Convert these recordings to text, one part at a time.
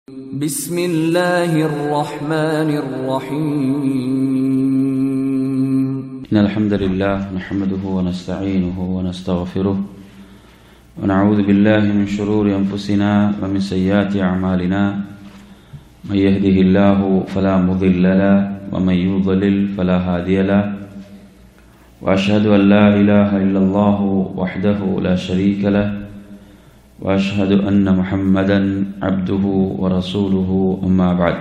بسم الله الرحمن الرحيم إن الحمد لله نحمده ونستعينه ونستغفره ونعوذ بالله من شرور أنفسنا ومن سيئات أعمالنا من يهده الله فلا مضل له ومن يضلل فلا هادي له وأشهد أن لا إله إلا الله وحده لا شريك له وأشهد أن محمدا عبده ورسوله أما بعد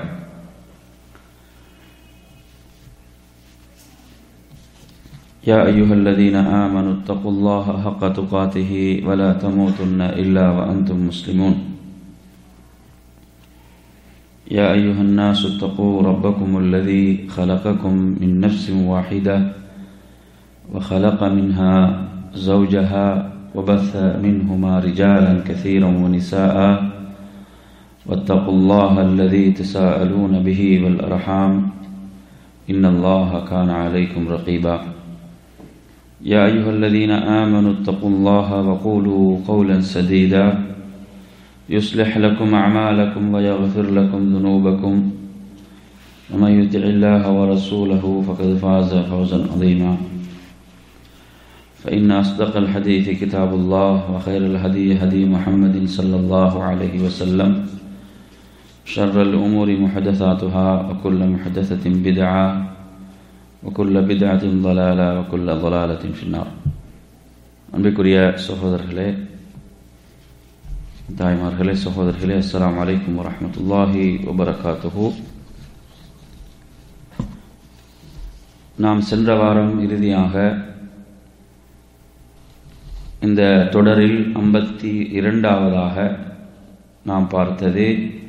يا أيها الذين آمنوا اتقوا الله حق تقاته ولا تموتن إلا وأنتم مسلمون يا أيها الناس اتقوا ربكم الذي خلقكم من نفس واحدة وخلق منها زوجها وبث منهما رجالا كثيرا ونساء واتقوا الله الذي تساءلون به والأرحام إن الله كان عليكم رقيبا يا أيها الذين آمنوا اتقوا الله وقولوا قولا سديدا يصلح لكم أعمالكم ويغفر لكم ذنوبكم ومن يطع الله ورسوله فقد فاز فوزا عظيما فإن أصدق الحديث كتاب الله وخير الهدي هدي محمد صلى الله عليه وسلم شر الأمور محدثاتها وكل محدثة بدعة وكل بدعة ضلالة وكل ضلالة في النار அன்பிற்குரிய சகோதரர்களே தாய்மார்களே சகோதரர்களே அஸ்ஸலாமு அலைக்கும் வரஹ்மத்துல்லாஹி வபரகாத்துஹு நாம் சென்ற வாரம் இறுதியாக இந்த தொடரில் ஐம்பத்தி இரண்டாவதாக நாம் பார்த்தது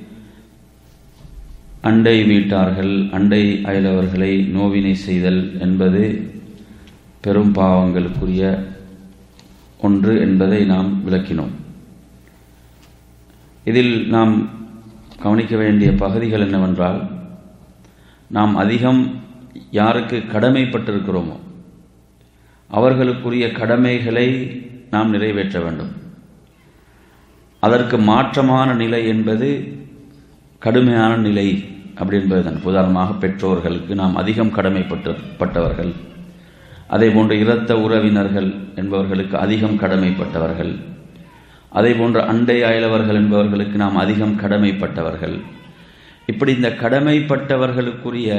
அண்டை வீட்டார்கள் அண்டை அயலவர்களை நோவினை செய்தல் என்பது பெரும் பாவங்களுக்குரிய ஒன்று என்பதை நாம் விளக்கினோம் இதில் நாம் கவனிக்க வேண்டிய பகுதிகள் என்னவென்றால் நாம் அதிகம் யாருக்கு கடமைப்பட்டிருக்கிறோமோ அவர்களுக்குரிய கடமைகளை நாம் நிறைவேற்ற வேண்டும் அதற்கு மாற்றமான நிலை என்பது கடுமையான நிலை அப்படி என்பதுதான் உதாரணமாக பெற்றோர்களுக்கு நாம் அதிகம் கடமைப்பட்டு பட்டவர்கள் அதே போன்று இரத்த உறவினர்கள் என்பவர்களுக்கு அதிகம் கடமைப்பட்டவர்கள் அதே போன்று அண்டை அயலவர்கள் என்பவர்களுக்கு நாம் அதிகம் கடமைப்பட்டவர்கள் இப்படி இந்த கடமைப்பட்டவர்களுக்குரிய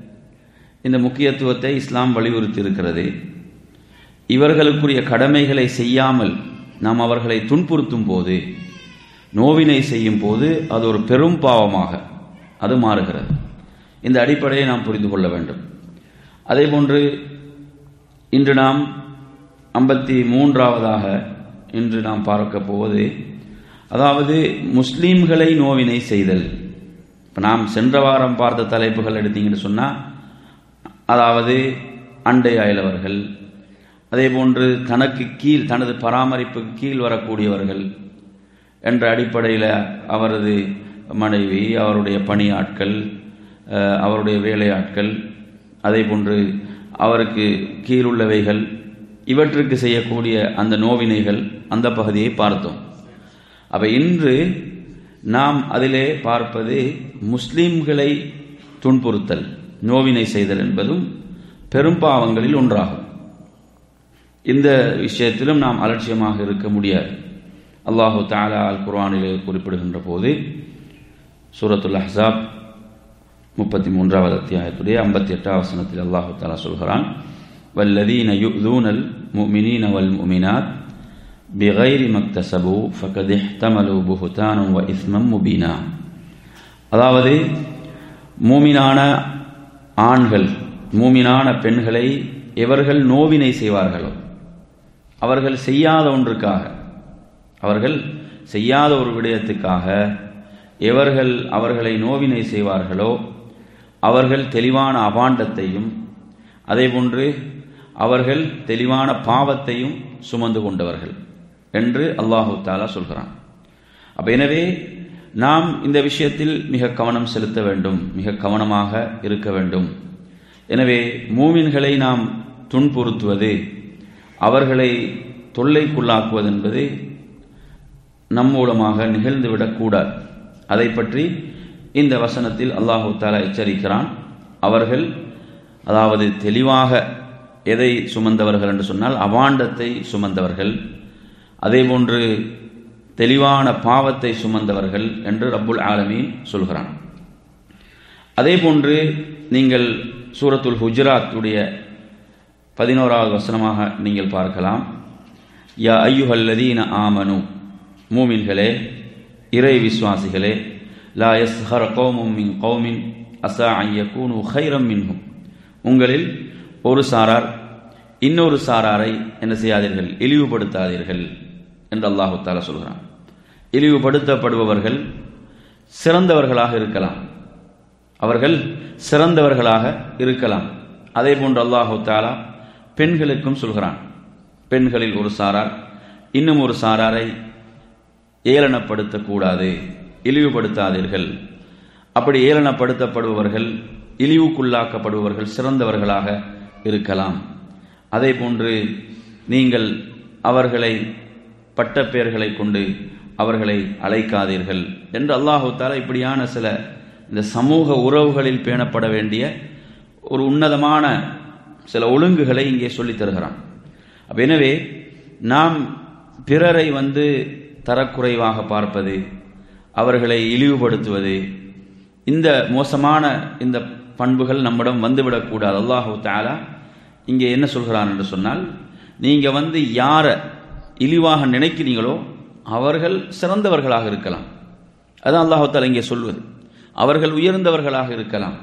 இந்த முக்கியத்துவத்தை இஸ்லாம் வலியுறுத்தி இருக்கிறது இவர்களுக்குரிய கடமைகளை செய்யாமல் நாம் அவர்களை துன்புறுத்தும் போது நோவினை செய்யும் போது அது ஒரு பெரும் பாவமாக அது மாறுகிறது இந்த அடிப்படையை நாம் புரிந்து கொள்ள வேண்டும் அதே போன்று இன்று நாம் ஐம்பத்தி மூன்றாவதாக இன்று நாம் பார்க்க போவது அதாவது முஸ்லீம்களை நோவினை செய்தல் இப்போ நாம் சென்ற வாரம் பார்த்த தலைப்புகள் எடுத்தீங்கன்னு சொன்னால் அதாவது அண்டை அயலவர்கள் அதே போன்று தனக்கு கீழ் தனது பராமரிப்புக்கு கீழ் வரக்கூடியவர்கள் என்ற அடிப்படையில் அவரது மனைவி அவருடைய பணியாட்கள் அவருடைய வேலையாட்கள் அதே போன்று அவருக்கு கீழுள்ளவைகள் இவற்றுக்கு செய்யக்கூடிய அந்த நோவினைகள் அந்த பகுதியை பார்த்தோம் அப்ப இன்று நாம் அதிலே பார்ப்பது முஸ்லிம்களை துன்புறுத்தல் நோவினை செய்தல் என்பதும் பெரும்பாவங்களில் ஒன்றாகும் இந்த விஷயத்திலும் நாம் அலட்சியமாக இருக்க முடியாது அல்லாஹு தாலா அல் குர்ஆனிலே குறிப்பிடுகின்ற போது சூரத்துல் அஹ்சாப் முப்பத்தி மூன்றாவது அத்தியாயத்துடைய ஐம்பத்தி எட்டாம் வசனத்தில் அல்லாஹு தாலா சொல்கிறான் வல்லதீன யுதூனல் முமினீன வல் முமினாத் பிகைரி மக்தசபு ஃபகத் இஹ்தமலு புஹுதானம் வ இஸ்மம் முபீனா அதாவது மூமினான ஆண்கள் மூமினான பெண்களை எவர்கள் நோவினை செய்வார்களோ அவர்கள் செய்யாத ஒன்றுக்காக அவர்கள் செய்யாத ஒரு விடயத்துக்காக எவர்கள் அவர்களை நோவினை செய்வார்களோ அவர்கள் தெளிவான அபாண்டத்தையும் அதேபோன்று அவர்கள் தெளிவான பாவத்தையும் சுமந்து கொண்டவர்கள் என்று அல்லாஹு தாலா சொல்கிறான் அப்ப எனவே நாம் இந்த விஷயத்தில் மிக கவனம் செலுத்த வேண்டும் மிக கவனமாக இருக்க வேண்டும் எனவே மூமின்களை நாம் துன்புறுத்துவது அவர்களை தொல்லைக்குள்ளாக்குவது என்பது நம் மூலமாக நிகழ்ந்துவிடக்கூடாது அதை பற்றி இந்த வசனத்தில் அல்லாஹு தாலா எச்சரிக்கிறான் அவர்கள் அதாவது தெளிவாக எதை சுமந்தவர்கள் என்று சொன்னால் அவாண்டத்தை சுமந்தவர்கள் அதேபோன்று தெளிவான பாவத்தை சுமந்தவர்கள் என்று ரப்புல் ஆலமீன் சொல்கிறான் அதேபோன்று நீங்கள் சூரத்துல் ஹுஜராத் உடைய பதினோராவது வசனமாக நீங்கள் பார்க்கலாம் யா ஐயுஹல்லதீன ஆமனு மூமின்களே இறை விசுவாசிகளே லா யஸ்ஹர் கௌமும் மின் கௌமின் அசா ஐயக்கூனு ஹைரம் மின்ஹும் உங்களில் ஒரு சாரார் இன்னொரு சாராரை என்ன செய்யாதீர்கள் இழிவுபடுத்தாதீர்கள் என்று அல்லாஹு தாலா சொல்கிறான் இழிவுபடுத்தப்படுபவர்கள் சிறந்தவர்களாக இருக்கலாம் அவர்கள் சிறந்தவர்களாக இருக்கலாம் அதே போன்று அல்லாஹு தாலா பெண்களுக்கும் சொல்கிறான் பெண்களில் ஒரு சாரார் இன்னும் ஒரு சாராரை ஏளனப்படுத்தக்கூடாது இழிவுபடுத்தாதீர்கள் அப்படி ஏளனப்படுத்தப்படுபவர்கள் இழிவுக்குள்ளாக்கப்படுபவர்கள் சிறந்தவர்களாக இருக்கலாம் அதே போன்று நீங்கள் அவர்களை பட்டப்பெயர்களை கொண்டு அவர்களை அழைக்காதீர்கள் என்று அல்லாஹு தாலா இப்படியான சில இந்த சமூக உறவுகளில் பேணப்பட வேண்டிய ஒரு உன்னதமான சில ஒழுங்குகளை இங்கே சொல்லித் தருகிறான் அப்ப எனவே நாம் பிறரை வந்து தரக்குறைவாக பார்ப்பது அவர்களை இழிவுபடுத்துவது இந்த மோசமான இந்த பண்புகள் நம்மிடம் வந்துவிடக்கூடாது அல்லாஹு தாலா இங்கே என்ன சொல்கிறான் என்று சொன்னால் நீங்க வந்து யாரை இழிவாக நினைக்கிறீங்களோ அவர்கள் சிறந்தவர்களாக இருக்கலாம் அதான் அல்லாஹு தாலா இங்கே சொல்வது அவர்கள் உயர்ந்தவர்களாக இருக்கலாம்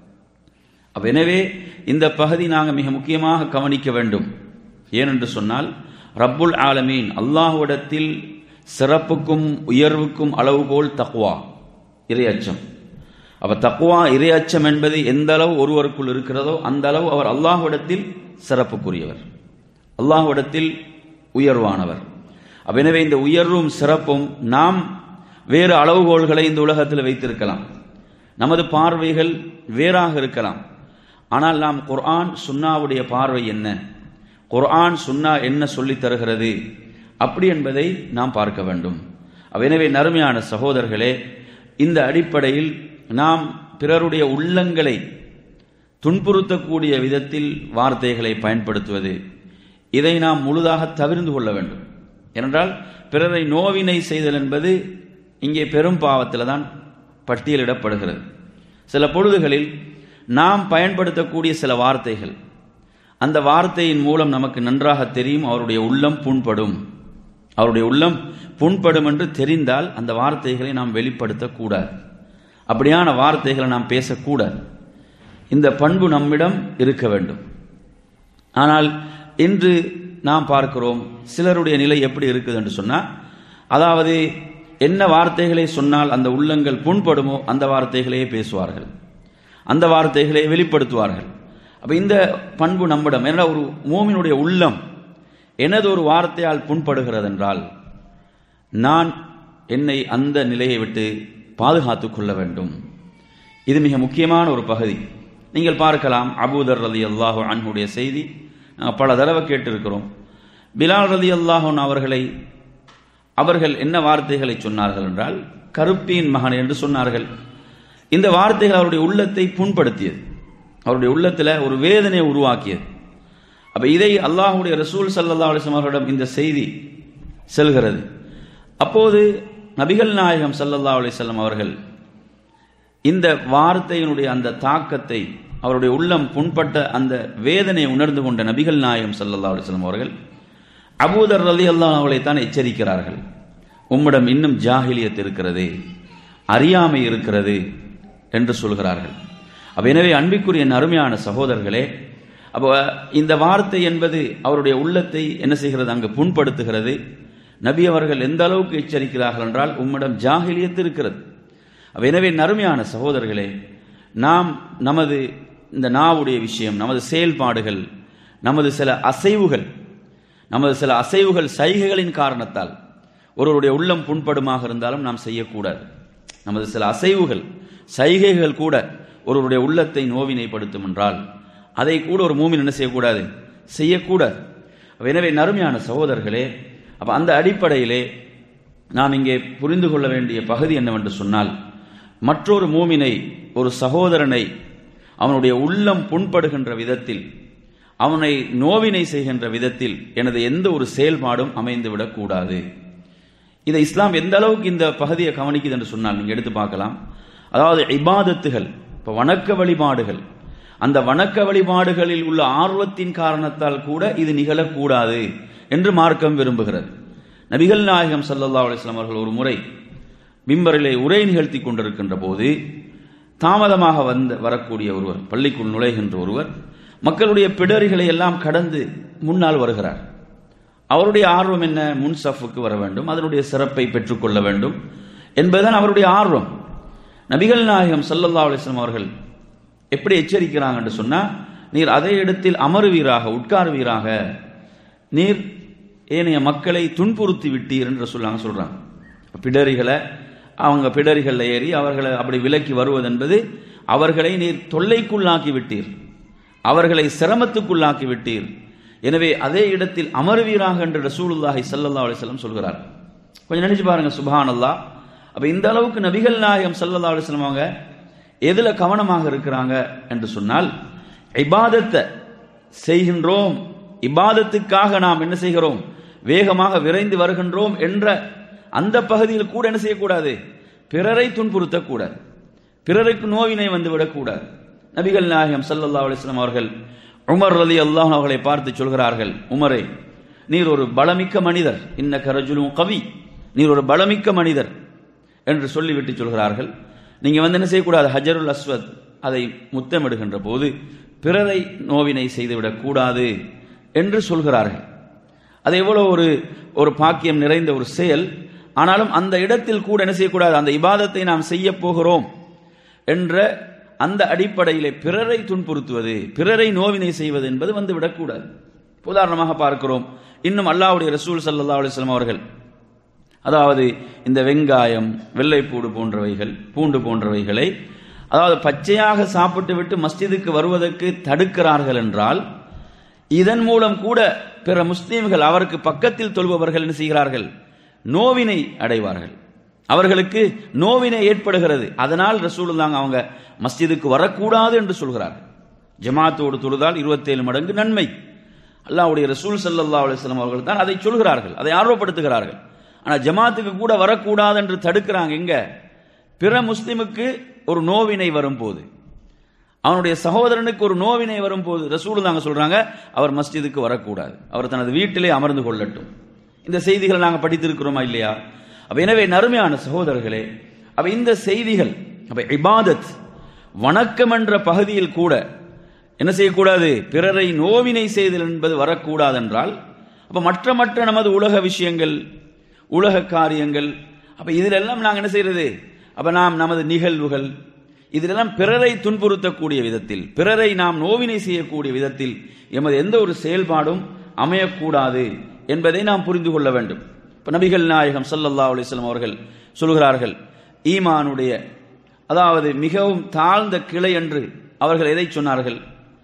அப்ப எனவே இந்த பகுதி நாங்கள் மிக முக்கியமாக கவனிக்க வேண்டும் ஏனென்று சொன்னால் ரப்புல் ஆலமீன் அல்லாஹ்விடத்தில் சிறப்புக்கும் உயர்வுக்கும் அளவுகோல் தக்வா இரையச்சம் அப்ப தக்குவா இரையச்சம் என்பது எந்த அளவு ஒருவருக்குள் இருக்கிறதோ அந்த அளவு அவர் அல்லாஹ்விடத்தில் சிறப்புக்குரியவர் அல்லாஹ்விடத்தில் உயர்வானவர் அப்ப எனவே இந்த உயர்வும் சிறப்பும் நாம் வேறு அளவுகோல்களை இந்த உலகத்தில் வைத்திருக்கலாம் நமது பார்வைகள் வேறாக இருக்கலாம் ஆனால் நாம் குர்ஆன் சுன்னாவுடைய பார்வை என்ன குர்ஆன் சுன்னா என்ன சொல்லித் தருகிறது அப்படி என்பதை நாம் பார்க்க வேண்டும் எனவே நறுமையான சகோதரர்களே இந்த அடிப்படையில் நாம் பிறருடைய உள்ளங்களை துன்புறுத்தக்கூடிய விதத்தில் வார்த்தைகளை பயன்படுத்துவது இதை நாம் முழுதாக தவிர்ந்து கொள்ள வேண்டும் ஏனென்றால் பிறரை நோவினை செய்தல் என்பது இங்கே பெரும் பாவத்தில் தான் பட்டியலிடப்படுகிறது சில பொழுதுகளில் நாம் பயன்படுத்தக்கூடிய சில வார்த்தைகள் அந்த வார்த்தையின் மூலம் நமக்கு நன்றாக தெரியும் அவருடைய உள்ளம் புண்படும் அவருடைய உள்ளம் புண்படும் என்று தெரிந்தால் அந்த வார்த்தைகளை நாம் வெளிப்படுத்தக்கூடாது அப்படியான வார்த்தைகளை நாம் பேசக்கூடாது இந்த பண்பு நம்மிடம் இருக்க வேண்டும் ஆனால் இன்று நாம் பார்க்கிறோம் சிலருடைய நிலை எப்படி இருக்குது என்று சொன்னால் அதாவது என்ன வார்த்தைகளை சொன்னால் அந்த உள்ளங்கள் புண்படுமோ அந்த வார்த்தைகளையே பேசுவார்கள் அந்த வார்த்தைகளை வெளிப்படுத்துவார்கள் அப்ப இந்த பண்பு நம்மிடம் என்ன ஒரு மூமினுடைய உள்ளம் எனது ஒரு வார்த்தையால் புண்படுகிறது என்றால் நான் என்னை அந்த நிலையை விட்டு பாதுகாத்துக் கொள்ள வேண்டும் இது மிக முக்கியமான ஒரு பகுதி நீங்கள் பார்க்கலாம் அபூதர் ரலி அல்லாஹு அன்ஹுடைய செய்தி நாங்கள் பல தடவை கேட்டிருக்கிறோம் பிலால் ரலி அல்லாஹன் அவர்களை அவர்கள் என்ன வார்த்தைகளை சொன்னார்கள் என்றால் கருப்பியின் மகன் என்று சொன்னார்கள் இந்த வார்த்தைகள் அவருடைய உள்ளத்தை புண்படுத்தியது அவருடைய உள்ளத்தில் ஒரு வேதனையை உருவாக்கியது அப்ப இதை அல்லாஹுடைய ரசூல் சல்லா அலிஸ்லாம் அவர்களிடம் இந்த செய்தி செல்கிறது அப்போது நபிகள் நாயகம் சல்லல்லா அலிசல்லாம் அவர்கள் இந்த வார்த்தையினுடைய அந்த தாக்கத்தை அவருடைய உள்ளம் புண்பட்ட அந்த வேதனையை உணர்ந்து கொண்ட நபிகள் நாயகம் சல்லல்லா அலிஸ்லாம் அவர்கள் அபூதர் ரலி அல்லா அவளைத்தான் எச்சரிக்கிறார்கள் உம்மிடம் இன்னும் ஜாகிலியத் இருக்கிறது அறியாமை இருக்கிறது என்று சொல்கிறார்கள் அப்ப எனவே அன்பிற்குரிய அருமையான சகோதரர்களே அப்போ இந்த வார்த்தை என்பது அவருடைய உள்ளத்தை என்ன செய்கிறது அங்கு புண்படுத்துகிறது நபி அவர்கள் எந்த அளவுக்கு எச்சரிக்கிறார்கள் என்றால் உம்மிடம் ஜாகிலியத்து இருக்கிறது எனவே நறுமையான சகோதரர்களே நாம் நமது இந்த நாவுடைய விஷயம் நமது செயல்பாடுகள் நமது சில அசைவுகள் நமது சில அசைவுகள் சைகைகளின் காரணத்தால் ஒருவருடைய உள்ளம் புண்படுமாக இருந்தாலும் நாம் செய்யக்கூடாது நமது சில அசைவுகள் சைகைகள் கூட ஒருவருடைய உள்ளத்தை நோவினைப்படுத்தும் என்றால் அதை கூட ஒரு மூமின் என்ன செய்யக்கூடாது செய்யக்கூடாது எனவே நறுமையான சகோதரர்களே அப்ப அந்த அடிப்படையிலே நாம் இங்கே புரிந்து கொள்ள வேண்டிய பகுதி என்னவென்று சொன்னால் மற்றொரு மூமினை ஒரு சகோதரனை அவனுடைய உள்ளம் புண்படுகின்ற விதத்தில் அவனை நோவினை செய்கின்ற விதத்தில் எனது எந்த ஒரு செயல்பாடும் அமைந்துவிடக் கூடாது இதை இஸ்லாம் எந்த அளவுக்கு இந்த பகுதியை கவனிக்குது என்று சொன்னால் நீங்க எடுத்து பார்க்கலாம் அதாவது இபாதத்துகள் இப்ப வணக்க வழிபாடுகள் அந்த வணக்க வழிபாடுகளில் உள்ள ஆர்வத்தின் காரணத்தால் கூட இது நிகழக்கூடாது என்று மார்க்கம் விரும்புகிறது நபிகள் நாயகம் சல்லல்லா அலிஸ்லாம் அவர்கள் ஒரு முறை பிம்பரிலே உரை நிகழ்த்தி கொண்டிருக்கின்ற போது தாமதமாக வந்த வரக்கூடிய ஒருவர் பள்ளிக்குள் நுழைகின்ற ஒருவர் மக்களுடைய பிடரிகளை எல்லாம் கடந்து முன்னால் வருகிறார் அவருடைய ஆர்வம் என்ன முன் சஃபுக்கு வர வேண்டும் அதனுடைய சிறப்பை பெற்றுக்கொள்ள வேண்டும் என்பதுதான் அவருடைய ஆர்வம் நபிகள் நாயகம் சல்லல்லா அலிஸ்லாம் அவர்கள் எப்படி எச்சரிக்கிறாங்க என்று சொன்னா நீர் அதே இடத்தில் அமருவீராக உட்காருவீராக நீர் ஏனைய மக்களை துன்புறுத்தி விட்டீர் என்று சொல்லாங்க சொல்றாங்க பிடரிகளை அவங்க பிடரிகளில் ஏறி அவர்களை அப்படி விலக்கி வருவது என்பது அவர்களை நீர் தொல்லைக்குள்ளாக்கி விட்டீர் அவர்களை சிரமத்துக்குள்ளாக்கி விட்டீர் எனவே அதே இடத்தில் அமருவீராக என்று ரசூலுல்லாஹி சல்லல்லா அலிஸ்லம் சொல்கிறார் கொஞ்சம் நினைச்சு பாருங்க சுபான் அல்லா அப்ப இந்த அளவுக்கு நபிகள் நாயகம் சல்லல்லா அலிஸ்லம் அவங்க எதுல கவனமாக இருக்கிறாங்க என்று சொன்னால் இபாதத்தை செய்கின்றோம் இபாதத்துக்காக நாம் என்ன செய்கிறோம் வேகமாக விரைந்து வருகின்றோம் என்ற அந்த பகுதியில் கூட என்ன செய்யக்கூடாது பிறரை துன்புறுத்தக்கூடாது பிறருக்கு நோவினை வந்து விடக்கூடாது நபிகள் நாயகம் சல்லல்லா அலிஸ்லாம் அவர்கள் உமர் ரலி அல்லாஹ் அவர்களை பார்த்து சொல்கிறார்கள் உமரே நீர் ஒரு பலமிக்க மனிதர் இன்ன கரஜுலும் கவி நீர் ஒரு பலமிக்க மனிதர் என்று சொல்லிவிட்டு சொல்கிறார்கள் நீங்க வந்து என்ன செய்யக்கூடாது ஹஜருல் அஸ்வத் அதை முத்தமிடுகின்ற போது பிறரை நோவினை செய்துவிடக் கூடாது என்று சொல்கிறார்கள் அது எவ்வளவு ஒரு ஒரு பாக்கியம் நிறைந்த ஒரு செயல் ஆனாலும் அந்த இடத்தில் கூட என்ன செய்யக்கூடாது அந்த இபாதத்தை நாம் செய்ய போகிறோம் என்ற அந்த அடிப்படையிலே பிறரை துன்புறுத்துவது பிறரை நோவினை செய்வது என்பது வந்து விடக்கூடாது உதாரணமாக பார்க்கிறோம் இன்னும் அல்லாவுடைய ரசூல் சல்லா அலிஸ்லாம் அவர்கள் அதாவது இந்த வெங்காயம் வெள்ளைப்பூடு போன்றவைகள் பூண்டு போன்றவைகளை அதாவது பச்சையாக சாப்பிட்டு விட்டு மஸ்ஜிதுக்கு வருவதற்கு தடுக்கிறார்கள் என்றால் இதன் மூலம் கூட பிற முஸ்லீம்கள் அவருக்கு பக்கத்தில் தொழுபவர்கள் என்ன செய்கிறார்கள் நோவினை அடைவார்கள் அவர்களுக்கு நோவினை ஏற்படுகிறது அதனால் ரசூலுல்லாங்க அவங்க மஸ்ஜிதுக்கு வரக்கூடாது என்று சொல்கிறார்கள் ஜமாத்தோடு தொழுதால் இருபத்தேழு மடங்கு நன்மை அல்லாவுடைய ரசூல் சல்லா அலிஸ்லாம் அவர்கள் தான் அதை சொல்கிறார்கள் அதை ஆர்வப்படுத்துகிறார்கள் ஆனால் ஜமாத்துக்கு கூட வரக்கூடாது என்று தடுக்கிறாங்க எங்க பிற முஸ்லிமுக்கு ஒரு நோவினை வரும்போது அவனுடைய சகோதரனுக்கு ஒரு நோவினை வரும்போது ரசூல் தாங்க சொல்றாங்க அவர் மஸ்ஜிதுக்கு வரக்கூடாது அவர் தனது வீட்டிலே அமர்ந்து கொள்ளட்டும் இந்த செய்திகளை நாங்கள் படித்திருக்கிறோமா இல்லையா அப்ப எனவே நறுமையான சகோதரர்களே அப்ப இந்த செய்திகள் அப்ப இபாதத் வணக்கம் என்ற பகுதியில் கூட என்ன செய்யக்கூடாது பிறரை நோவினை செய்தல் என்பது வரக்கூடாது என்றால் அப்ப மற்ற மற்ற நமது உலக விஷயங்கள் உலக காரியங்கள் அப்ப இதிலெல்லாம் நாங்கள் என்ன செய்யறது அப்ப நாம் நமது நிகழ்வுகள் இதிலெல்லாம் பிறரை துன்புறுத்தக்கூடிய விதத்தில் பிறரை நாம் நோவினை செய்யக்கூடிய விதத்தில் எமது எந்த ஒரு செயல்பாடும் அமையக்கூடாது என்பதை நாம் புரிந்து கொள்ள வேண்டும் இப்ப நபிகள் நாயகம் சல்லல்லா அலிஸ்லாம் அவர்கள் சொல்கிறார்கள் ஈமானுடைய அதாவது மிகவும் தாழ்ந்த கிளை என்று அவர்கள் எதை சொன்னார்கள்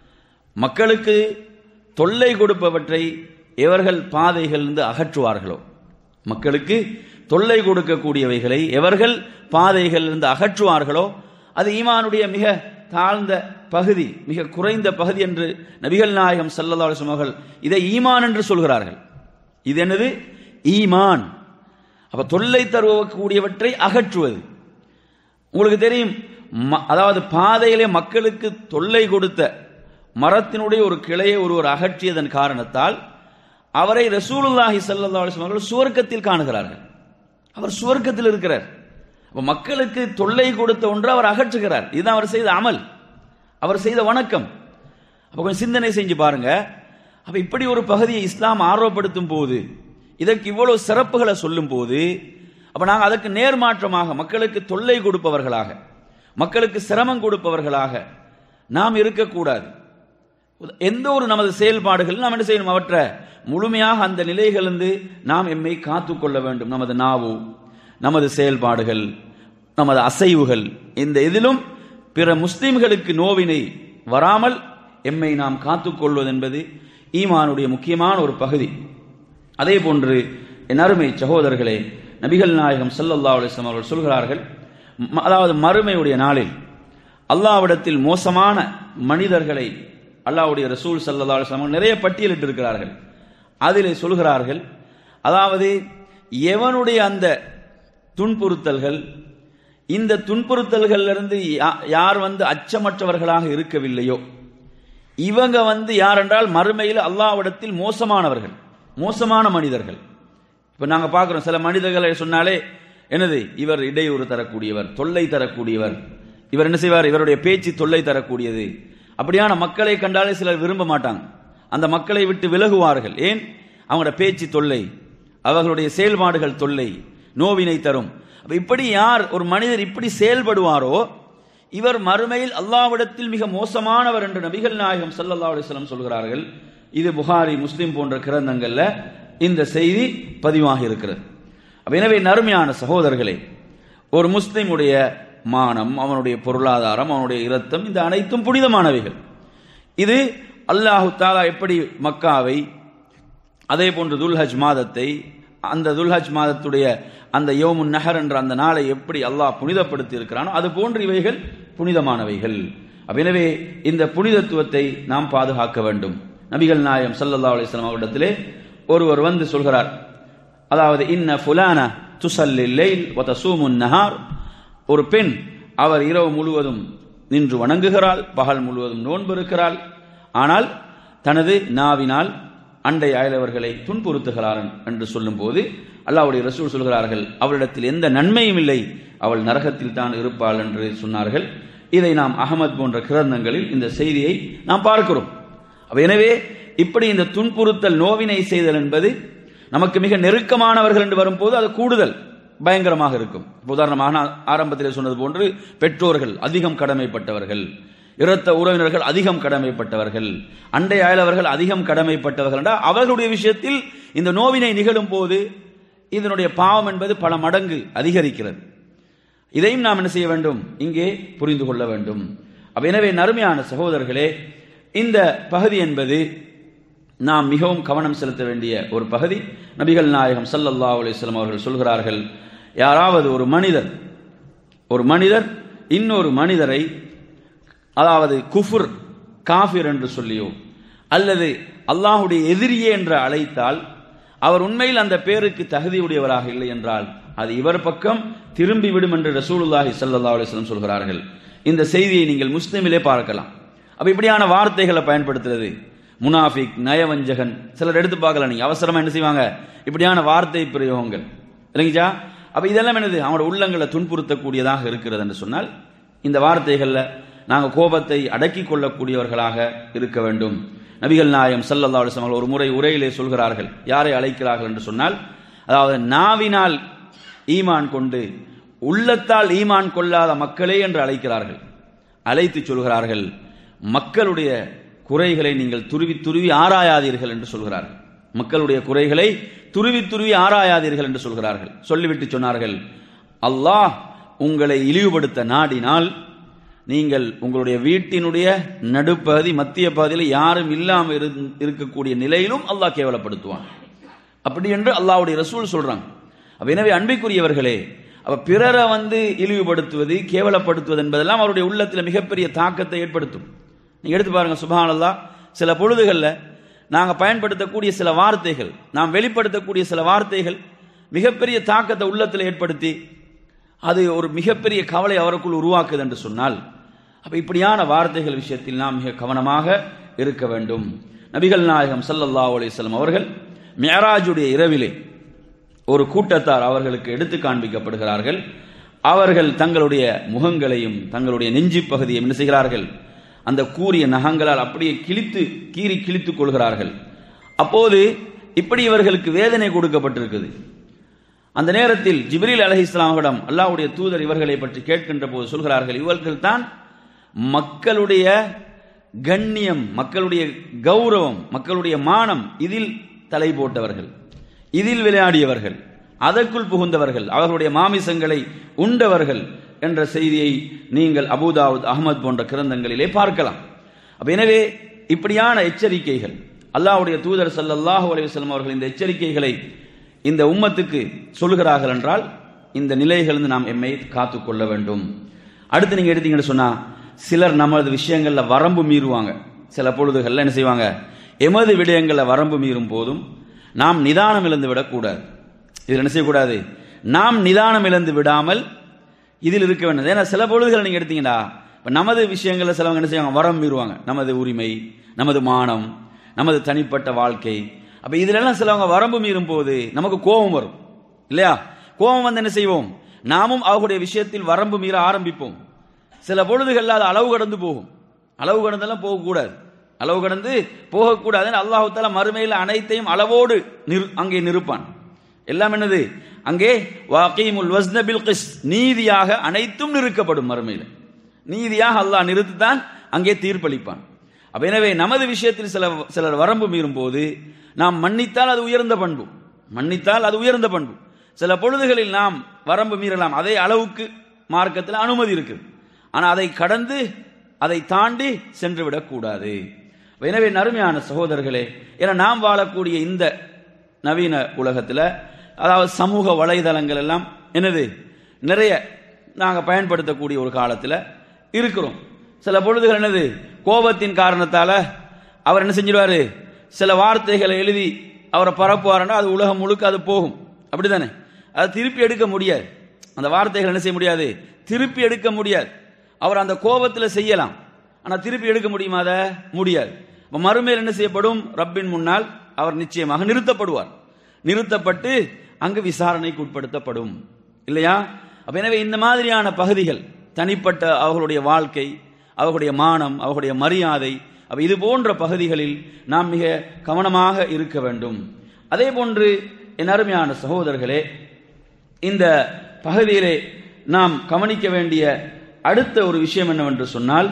மக்களுக்கு தொல்லை கொடுப்பவற்றை எவர்கள் பாதைகளிலிருந்து அகற்றுவார்களோ மக்களுக்கு தொல்லை கொடுக்கக்கூடியவைகளை எவர்கள் பாதைகளிலிருந்து அகற்றுவார்களோ அது ஈமானுடைய மிக தாழ்ந்த பகுதி மிக குறைந்த பகுதி என்று நபிகள் நாயகம் சல்லல்லா அலிஸ்லாம் அவர்கள் இதை ஈமான் என்று சொல்கிறார்கள் இது என்னது ஈமான் அப்ப தொல்லை தருவக்கூடியவற்றை அகற்றுவது உங்களுக்கு தெரியும் அதாவது பாதையிலே மக்களுக்கு தொல்லை கொடுத்த மரத்தினுடைய ஒரு கிளையை ஒருவர் அகற்றியதன் காரணத்தால் அவரை ரசூலுல்லாஹி சல்லா அலிஸ்லாம் அவர்கள் சுவர்க்கத்தில் காணுகிறார்கள் அவர் சுவர்க்கத்தில் இருக்கிறார் அப்ப மக்களுக்கு தொல்லை கொடுத்த ஒன்று அவர் அகற்றுகிறார் இதுதான் அவர் செய்த அமல் அவர் செய்த வணக்கம் அப்ப கொஞ்சம் சிந்தனை செஞ்சு பாருங்க அப்ப இப்படி ஒரு பகுதியை இஸ்லாம் ஆர்வப்படுத்தும் போது இதற்கு இவ்வளவு சிறப்புகளை சொல்லும் போது அப்ப நாங்கள் அதற்கு நேர்மாற்றமாக மக்களுக்கு தொல்லை கொடுப்பவர்களாக மக்களுக்கு சிரமம் கொடுப்பவர்களாக நாம் இருக்கக்கூடாது எந்த ஒரு நமது செயல்பாடுகள் நாம் என்ன செய்யணும் அவற்றை முழுமையாக அந்த நிலைகளிலிருந்து நாம் எம்மை காத்துக்கொள்ள வேண்டும் நமது நாவு நமது செயல்பாடுகள் நமது அசைவுகள் இந்த இதிலும் பிற முஸ்லிம்களுக்கு நோவினை வராமல் எம்மை நாம் காத்துக்கொள்வது என்பது ஈமானுடைய முக்கியமான ஒரு பகுதி அதே போன்று என் அருமை சகோதரர்களே நபிகள் நாயகம் சல்லல்லா அலிஸ்லாம் அவர்கள் சொல்கிறார்கள் ம- அதாவது மறுமையுடைய நாளில் அல்லாஹ்விடத்தில் மோசமான மனிதர்களை அல்லாஹ்வுடைய ரசூல் ஸல்லல்லாஹு அலைஹி வஸல்லம் நிறைய பட்டியலிட்டு இருக்கிறார்கள் அதிலே சொல்கிறார்கள் அதாவது எவனுடைய அந்த துன்புறுத்தல்கள் இந்த துன்புறுத்தல்களிலிருந்து யா- யார் வந்து அச்சமற்றவர்களாக இருக்கவில்லையோ இவங்க வந்து யார் என்றால் மறுமையில் அல்லாஹ்விடத்தில் மோசமானவர்கள் மோசமான மனிதர்கள் இப்ப நாங்க பார்க்கிறோம் சில மனிதர்களை சொன்னாலே என்னது இவர் இடையூறு தரக்கூடியவர் தொல்லை தரக்கூடியவர் இவர் என்ன செய்வார் இவருடைய பேச்சு தொல்லை தரக்கூடியது அப்படியான மக்களை கண்டாலே சிலர் விரும்ப மாட்டாங்க அந்த மக்களை விட்டு விலகுவார்கள் ஏன் அவங்களோட பேச்சு தொல்லை அவர்களுடைய செயல்பாடுகள் தொல்லை நோவினை தரும் அப்ப இப்படி யார் ஒரு மனிதர் இப்படி செயல்படுவாரோ இவர் மறுமையில் அல்லாஹ்விடத்தில் மிக மோசமானவர் என்று நபிகள் நாயகம் ஸல்லல்லாஹு அலைஹி வஸல்லம் சொல்கிறார்கள் இது புகாரி முஸ்லிம் போன்ற கிரந்தங்கள்ல இந்த செய்தி பதிவாகி இருக்கிறது அப்ப எனவே நறுமையான சகோதரர்களே ஒரு முஸ்லிமுடைய மானம் அவனுடைய பொருளாதாரம் அவனுடைய இரத்தம் இந்த அனைத்தும் புனிதமானவைகள் இது அல்லாஹு தாலா எப்படி மக்காவை அதே போன்று துல்ஹஜ் மாதத்தை அந்த துல்ஹஜ் மாதத்துடைய அந்த யோமுன் நஹர் என்ற அந்த நாளை எப்படி அல்லாஹ் புனிதப்படுத்தி இருக்கிறானோ அது போன்று இவைகள் புனிதமானவைகள் அப்ப எனவே இந்த புனிதத்துவத்தை நாம் பாதுகாக்க வேண்டும் நபிகள் நாயம் ஸல்லல்லாஹு அலைஹி வஸல்லம் அவரிடத்திலே ஒருவர் வந்து சொல்கிறார் அதாவது இன்ன ஃபுலான துசல்லில் லைல் வ தசூமுன் நஹார் ஒரு பெண் அவர் இரவு முழுவதும் நின்று வணங்குகிறாள் பகல் முழுவதும் நோன்பு இருக்கிறாள் ஆனால் தனது நாவினால் அண்டை அயலவர்களை துன்புறுத்துகிறார் என்று சொல்லும்போது அல்லாஹ்வுடைய ரசூல் சொல்கிறார்கள் அவளிடத்தில் எந்த நன்மையும் இல்லை அவள் நரகத்தில் தான் இருப்பாள் என்று சொன்னார்கள் இதை நாம் அகமது போன்ற கிரந்தங்களில் இந்த செய்தியை நாம் பார்க்கிறோம் அப்ப எனவே இப்படி இந்த துன்புறுத்தல் நோவினை செய்தல் என்பது நமக்கு மிக நெருக்கமானவர்கள் என்று வரும்போது அது கூடுதல் பயங்கரமாக இருக்கும் இப்ப உதாரணமாக நான் ஆரம்பத்தில் சொன்னது போன்று பெற்றோர்கள் அதிகம் கடமைப்பட்டவர்கள் இரத்த உறவினர்கள் அதிகம் கடமைப்பட்டவர்கள் அண்டை அயலவர்கள் அதிகம் கடமைப்பட்டவர்கள் என்றால் அவர்களுடைய விஷயத்தில் இந்த நோவினை நிகழும் போது இதனுடைய பாவம் என்பது பல மடங்கு அதிகரிக்கிறது இதையும் நாம் என்ன செய்ய வேண்டும் இங்கே புரிந்து கொள்ள வேண்டும் அப்ப எனவே நறுமையான சகோதரர்களே இந்த பகுதி என்பது நாம் மிகவும் கவனம் செலுத்த வேண்டிய ஒரு பகுதி நபிகள் நாயகம் ஸல்லல்லாஹு அலைஹி வஸல்லம் அவர்கள் சொல்கிறார்கள் யாராவது ஒரு மனிதர் ஒரு மனிதர் இன்னொரு மனிதரை அதாவது குஃபுர் காஃபிர் என்று சொல்லியோ அல்லது அல்லாஹுடைய எதிரியே என்று அழைத்தால் அவர் உண்மையில் அந்த பேருக்கு தகுதியுடையவராக இல்லை என்றால் அது இவர் பக்கம் திரும்பி விடும் என்று ரசூலுல்லாஹி ஸல்லல்லாஹு அலைஹி வஸல்லம் சொல்கிறார்கள் இந்த செய்தியை நீங்கள் முஸ்லிமிலே பார்க்கலாம் அப்ப இப்படியான வார்த்தைகளை பயன்படுத்துறது முனாஃபிக் நயவஞ்சகன் சிலர் எடுத்து பார்க்கலாம் நீங்க அவசரமா என்ன செய்வாங்க இப்படியான வார்த்தை பிரயோகங்கள் இல்லைங்கஜா அப்ப இதெல்லாம் என்னது அவனோட உள்ளங்களை துன்புறுத்தக்கூடியதாக இருக்கிறது என்று சொன்னால் இந்த வார்த்தைகள்ல நாங்க கோபத்தை அடக்கிக் கொள்ளக்கூடியவர்களாக இருக்க வேண்டும் நபிகள் நாயம் ஸல்லல்லாஹு அலைஹி வஸல்லம் ஒரு முறை உரையிலே சொல்கிறார்கள் யாரை அழைக்கிறார்கள் என்று சொன்னால் அதாவது நாவினால் ஈமான் கொண்டு உள்ளத்தால் ஈமான் கொள்ளாத மக்களே என்று அழைக்கிறார்கள் அழைத்து சொல்கிறார்கள் மக்களுடைய குறைகளை நீங்கள் துருவி துருவி ஆராயாதீர்கள் என்று சொல்கிறார்கள் மக்களுடைய குறைகளை துருவி துருவி ஆராயாதீர்கள் என்று சொல்கிறார்கள் சொல்லிவிட்டு சொன்னார்கள் அல்லாஹ் உங்களை இழிவுபடுத்த நாடினால் நீங்கள் உங்களுடைய வீட்டினுடைய நடுப்பகுதி மத்திய பகுதியில் யாரும் இல்லாமல் இரு- இருக்கக்கூடிய நிலையிலும் அல்லாஹ் கேவலப்படுத்துவான் அப்படி என்று அல்லாஹ்வுடைய ரசூல் சொல்றாங்க அப்ப எனவே அன்பிற்குரியவர்களே அப்ப பிறரை வந்து இழிவுபடுத்துவது கேவலப்படுத்துவது என்பதெல்லாம் அவருடைய உள்ளத்தில் மிகப்பெரிய தாக்கத்தை ஏற்படுத்தும் நீங்க எடுத்து பாருங்க சுபஹானல்லாஹ் சில பொழுதுகள்ல நாங்க பயன்படுத்தக்கூடிய சில வார்த்தைகள் நாம் வெளிப்படுத்தக்கூடிய சில வார்த்தைகள் மிகப்பெரிய தாக்கத்தை உள்ளத்தில் ஏற்படுத்தி அது ஒரு மிகப்பெரிய கவலை அவருக்குள் உருவாக்குது என்று சொன்னால் அப்ப இப்படியான வார்த்தைகள் விஷயத்தில் நாம் மிக கவனமாக இருக்க வேண்டும் நபிகள் நாயகம் ஸல்லல்லாஹு அலைஹி வஸல்லம் அவர்கள் மியராஜுடைய இரவிலே ஒரு கூட்டத்தார் அவர்களுக்கு எடுத்து காண்பிக்கப்படுகிறார்கள் அவர்கள் தங்களுடைய முகங்களையும் தங்களுடைய நெஞ்சு பகுதியையும் என்ன செய்கிறார்கள் அந்த கூரிய நகங்களால் அப்படியே கிழித்து கீறி கிழித்துக் கொள்கிறார்கள் அப்போது இப்படி இவர்களுக்கு வேதனை கொடுக்கப்பட்டிருக்குது அந்த நேரத்தில் ஜிப்ரீல் அலஹி இஸ்லாமிடம் அல்லாஹ்வுடைய தூதர் இவர்களை பற்றி கேட்கின்ற போது சொல்கிறார்கள் இவர்கள் தான் மக்களுடைய கண்ணியம் மக்களுடைய கௌரவம் மக்களுடைய மானம் இதில் தலை போட்டவர்கள் இதில் விளையாடியவர்கள் அதற்குள் புகுந்தவர்கள் அவர்களுடைய மாமிசங்களை உண்டவர்கள் என்ற செய்தியை நீங்கள் அபூதாவுத் அகமது போன்ற கிரந்தங்களிலே பார்க்கலாம் அப்ப எனவே இப்படியான எச்சரிக்கைகள் அல்லாஹ்வுடைய தூதர் ஸல்லல்லாஹு அலைஹி வஸல்லம் அவர்கள் இந்த எச்சரிக்கைகளை இந்த உம்மத்துக்கு சொல்கிறார்கள் என்றால் இந்த நிலைகளிலிருந்து நாம் எம்மை காத்துக்கொள்ள வேண்டும் அடுத்து நீங்க எடுத்தீங்கன்னு சொன்னா சிலர் நமது விஷயங்கள்ல வரம்பு மீறுவாங்க சில பொழுதுகள்ல என்ன செய்வாங்க எமது விடயங்கள்ல வரம்பு மீறும் போதும் நாம் நிதானம் இழந்து விடக்கூடாது இதில் என்ன செய்யக்கூடாது நாம் நிதானம் இழந்து விடாமல் இதில் இருக்க வேண்டும் ஏன்னா சில பொழுதுகளை நீங்க எடுத்தீங்கன்னா இப்ப நமது விஷயங்கள்ல சிலவங்க என்ன செய்வாங்க வரம் மீறுவாங்க நமது உரிமை நமது மானம் நமது தனிப்பட்ட வாழ்க்கை அப்ப இதுல எல்லாம் சிலவங்க வரம்பு மீறும் போது நமக்கு கோபம் வரும் இல்லையா கோபம் வந்து என்ன செய்வோம் நாமும் அவர்களுடைய விஷயத்தில் வரம்பு மீற ஆரம்பிப்போம் சில பொழுதுகள்ல அது அளவு கடந்து போகும் அளவு கடந்தெல்லாம் போகக்கூடாது அளவு கடந்து போகக்கூடாது அல்லாஹு தாலா மறுமையில் அனைத்தையும் அளவோடு நிறு அங்கே நிறுப்பான் எல்லாம் என்னது அங்கே வாக்கீமுல் வஸ்ன பில் கிஸ் நீதியாக அனைத்தும் நிறுக்கப்படும் மறுமையில் நீதியாக அல்லாஹ் நிறுத்தித்தான் அங்கே தீர்ப்பளிப்பான் அப்ப எனவே நமது விஷயத்தில் சில சிலர் வரம்பு மீறும் போது நாம் மன்னித்தால் அது உயர்ந்த பண்பு மன்னித்தால் அது உயர்ந்த பண்பு சில பொழுதுகளில் நாம் வரம்பு மீறலாம் அதே அளவுக்கு மார்க்கத்தில் அனுமதி இருக்கு ஆனா அதை கடந்து அதை தாண்டி சென்று விடக்கூடாது எனவே நறுமையான சகோதரர்களே ஏன்னா நாம் வாழக்கூடிய இந்த நவீன உலகத்தில் அதாவது சமூக வலைதளங்கள் எல்லாம் என்னது நிறைய நாங்கள் பயன்படுத்தக்கூடிய ஒரு காலத்தில் இருக்கிறோம் சில பொழுதுகள் என்னது கோபத்தின் காரணத்தால அவர் என்ன செஞ்சிருவாரு சில வார்த்தைகளை எழுதி அவரை பரப்புவாருன்னா அது உலகம் முழுக்க அது போகும் அப்படிதானே அதை திருப்பி எடுக்க முடியாது அந்த வார்த்தைகள் என்ன செய்ய முடியாது திருப்பி எடுக்க முடியாது அவர் அந்த கோபத்தில் செய்யலாம் ஆனால் திருப்பி எடுக்க முடியுமா அதை முடியாது அப்ப மறுமையில் என்ன செய்யப்படும் ரப்பின் முன்னால் அவர் நிச்சயமாக நிறுத்தப்படுவார் நிறுத்தப்பட்டு அங்கு விசாரணைக்கு உட்படுத்தப்படும் இல்லையா அப்ப எனவே இந்த மாதிரியான பகுதிகள் தனிப்பட்ட அவர்களுடைய வாழ்க்கை அவர்களுடைய மானம் அவர்களுடைய மரியாதை அப்ப இது போன்ற பகுதிகளில் நாம் மிக கவனமாக இருக்க வேண்டும் அதே போன்று என் அருமையான சகோதரர்களே இந்த பகுதியிலே நாம் கவனிக்க வேண்டிய அடுத்த ஒரு விஷயம் என்னவென்று சொன்னால்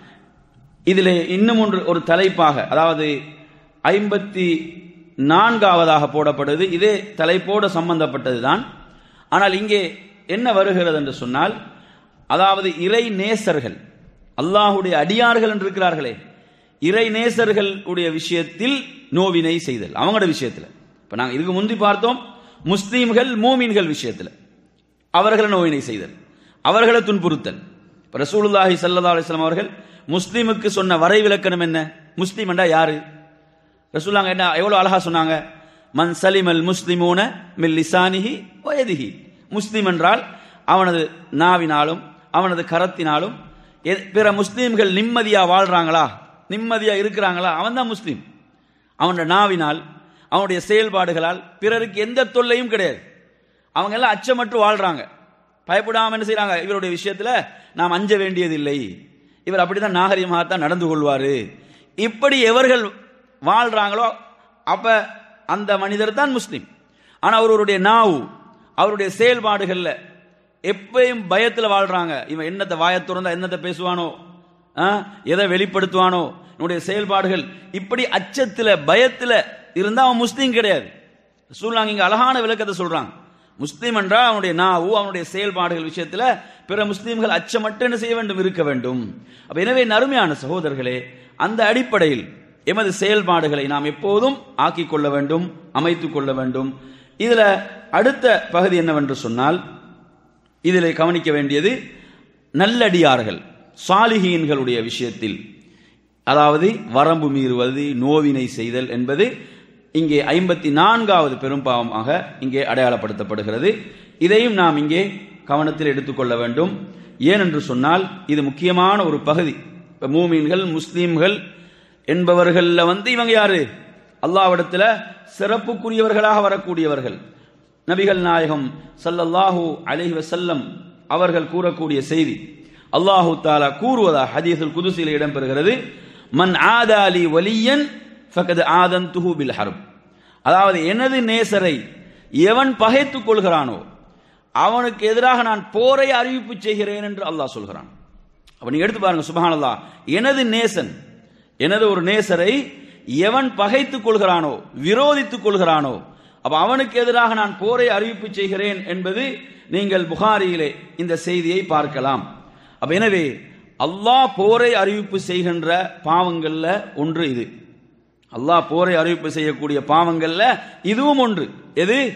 இதிலே இன்னும் ஒன்று ஒரு தலைப்பாக அதாவது ஐம்பத்தி நான்காவதாக போடப்படுது இதே தலைப்போடு சம்பந்தப்பட்டதுதான் ஆனால் இங்கே என்ன வருகிறது என்று சொன்னால் அதாவது இறை நேசர்கள் அல்லாஹுடைய அடியார்கள் என்று இருக்கிறார்களே இறை நேசர்கள் உடைய விஷயத்தில் நோவினை செய்தல் அவங்களோட விஷயத்தில் இப்ப நாங்கள் இதுக்கு முந்தி பார்த்தோம் முஸ்லீம்கள் மூமின்கள் விஷயத்தில் அவர்களை நோவினை செய்தல் அவர்களை துன்புறுத்தல் இப்ப ரசூலுல்லாஹி சல்லா அலிஸ்லாம் அவர்கள் முஸ்லீமுக்கு சொன்ன வரை விளக்கணம் என்ன முஸ்லீம் என்றா யாரு ரசூல்லாங்க என்ன எவ்வளவு அழகா சொன்னாங்க மன் சலிமல் முஸ்லிமூன மில் லிசானிஹி வயதிஹி முஸ்லீம் என்றால் அவனது நாவினாலும் அவனது கரத்தினாலும் எ- பிற முஸ்லீம்கள் நிம்மதியா வாழ்றாங்களா நிம்மதியா இருக்கிறாங்களா அவன் தான் முஸ்லீம் அவனோட நாவினால் அவனுடைய செயல்பாடுகளால் பிறருக்கு எந்த தொல்லையும் கிடையாது அவங்க எல்லாம் அச்சமற்று வாழ்றாங்க பயப்படாம என்ன செய்றாங்க இவருடைய விஷயத்துல நாம் அஞ்ச வேண்டியதில்லை இவர் அப்படிதான் நாகரிகமாகத்தான் நடந்து கொள்வாரு இப்படி எவர்கள் வாழ்றாங்களோ அப்ப அந்த மனிதர் தான் முஸ்லீம் ஆனா அவருடைய நாவு அவருடைய செயல்பாடுகள்ல எப்பயும் பயத்துல வாழ்றாங்க இவன் என்னத்தை வாயை திறந்தா என்னத்தை பேசுவானோ ஆ, எதை வெளிப்படுத்துவானோ என்னுடைய செயல்பாடுகள் இப்படி அச்சத்துல பயத்துல இருந்தா அவன் முஸ்லீம் கிடையாது சூழ்நாங்க இங்க அழகான விளக்கத்தை சொல்றாங்க முஸ்லீம் என்றால் அவனுடைய நாவு அவனுடைய செயல்பாடுகள் விஷயத்துல பிற முஸ்லீம்கள் அச்சமற்று என்ன செய்ய வேண்டும் இருக்க வேண்டும் அப்ப எனவே நறுமையான சகோதரர்களே அந்த அடிப்படையில் எமது செயல்பாடுகளை நாம் எப்போதும் ஆக்கிக் கொள்ள வேண்டும் அமைத்துக் கொள்ள வேண்டும் இதுல அடுத்த பகுதி என்னவென்று சொன்னால் இதில் கவனிக்க வேண்டியது நல்லடியார்கள் சாலிகீன்களுடைய விஷயத்தில் அதாவது வரம்பு மீறுவது நோவினை செய்தல் என்பது இங்கே ஐம்பத்தி நான்காவது பெரும்பாவமாக இங்கே அடையாளப்படுத்தப்படுகிறது இதையும் நாம் இங்கே கவனத்தில் எடுத்துக்கொள்ள வேண்டும் ஏனென்று சொன்னால் இது முக்கியமான ஒரு பகுதி இப்ப மூமீன்கள் முஸ்லீம்கள் என்பவர்கள்ல வந்து இவங்க யாரு அல்லாவிடத்துல சிறப்புக்குரியவர்களாக வரக்கூடியவர்கள் நபிகள் நாயகம் ஸல்லல்லாஹு அலைஹி வஸல்லம் அவர்கள் கூறக்கூடிய செய்தி அல்லாஹு தாலா கூறுவதா ஹதீஸுல் குதுசில் இடம்பெறுகிறது மன் ஆதாலி வலியன் ஃபகத் ஆதன்துஹு பில் ஹர்ப் அதாவது எனது நேசரை எவன் பகைத்துக் கொள்கிறானோ அவனுக்கு எதிராக நான் போரை அறிவிப்பு செய்கிறேன் என்று அல்லாஹ் சொல்கிறான் அப்ப நீங்க எடுத்து பாருங்க சுபஹானல்லாஹ் எனது நேசன் எனது ஒரு நேசரை எவன் பகைத்துக் கொள்கிறானோ விரோதித்துக் கொள்கிறானோ அப்ப அவனுக்கு எதிராக நான் போரை அறிவிப்பு செய்கிறேன் என்பது நீங்கள் புகாரியிலே இந்த செய்தியை பார்க்கலாம் அப்ப எனவே அல்லாஹ் போரை அறிவிப்பு செய்கின்ற பாவங்கள்ல ஒன்று இது அல்லாஹ் போரை அறிவிப்பு செய்யக்கூடிய பாவங்கள்ல இதுவும் ஒன்று எது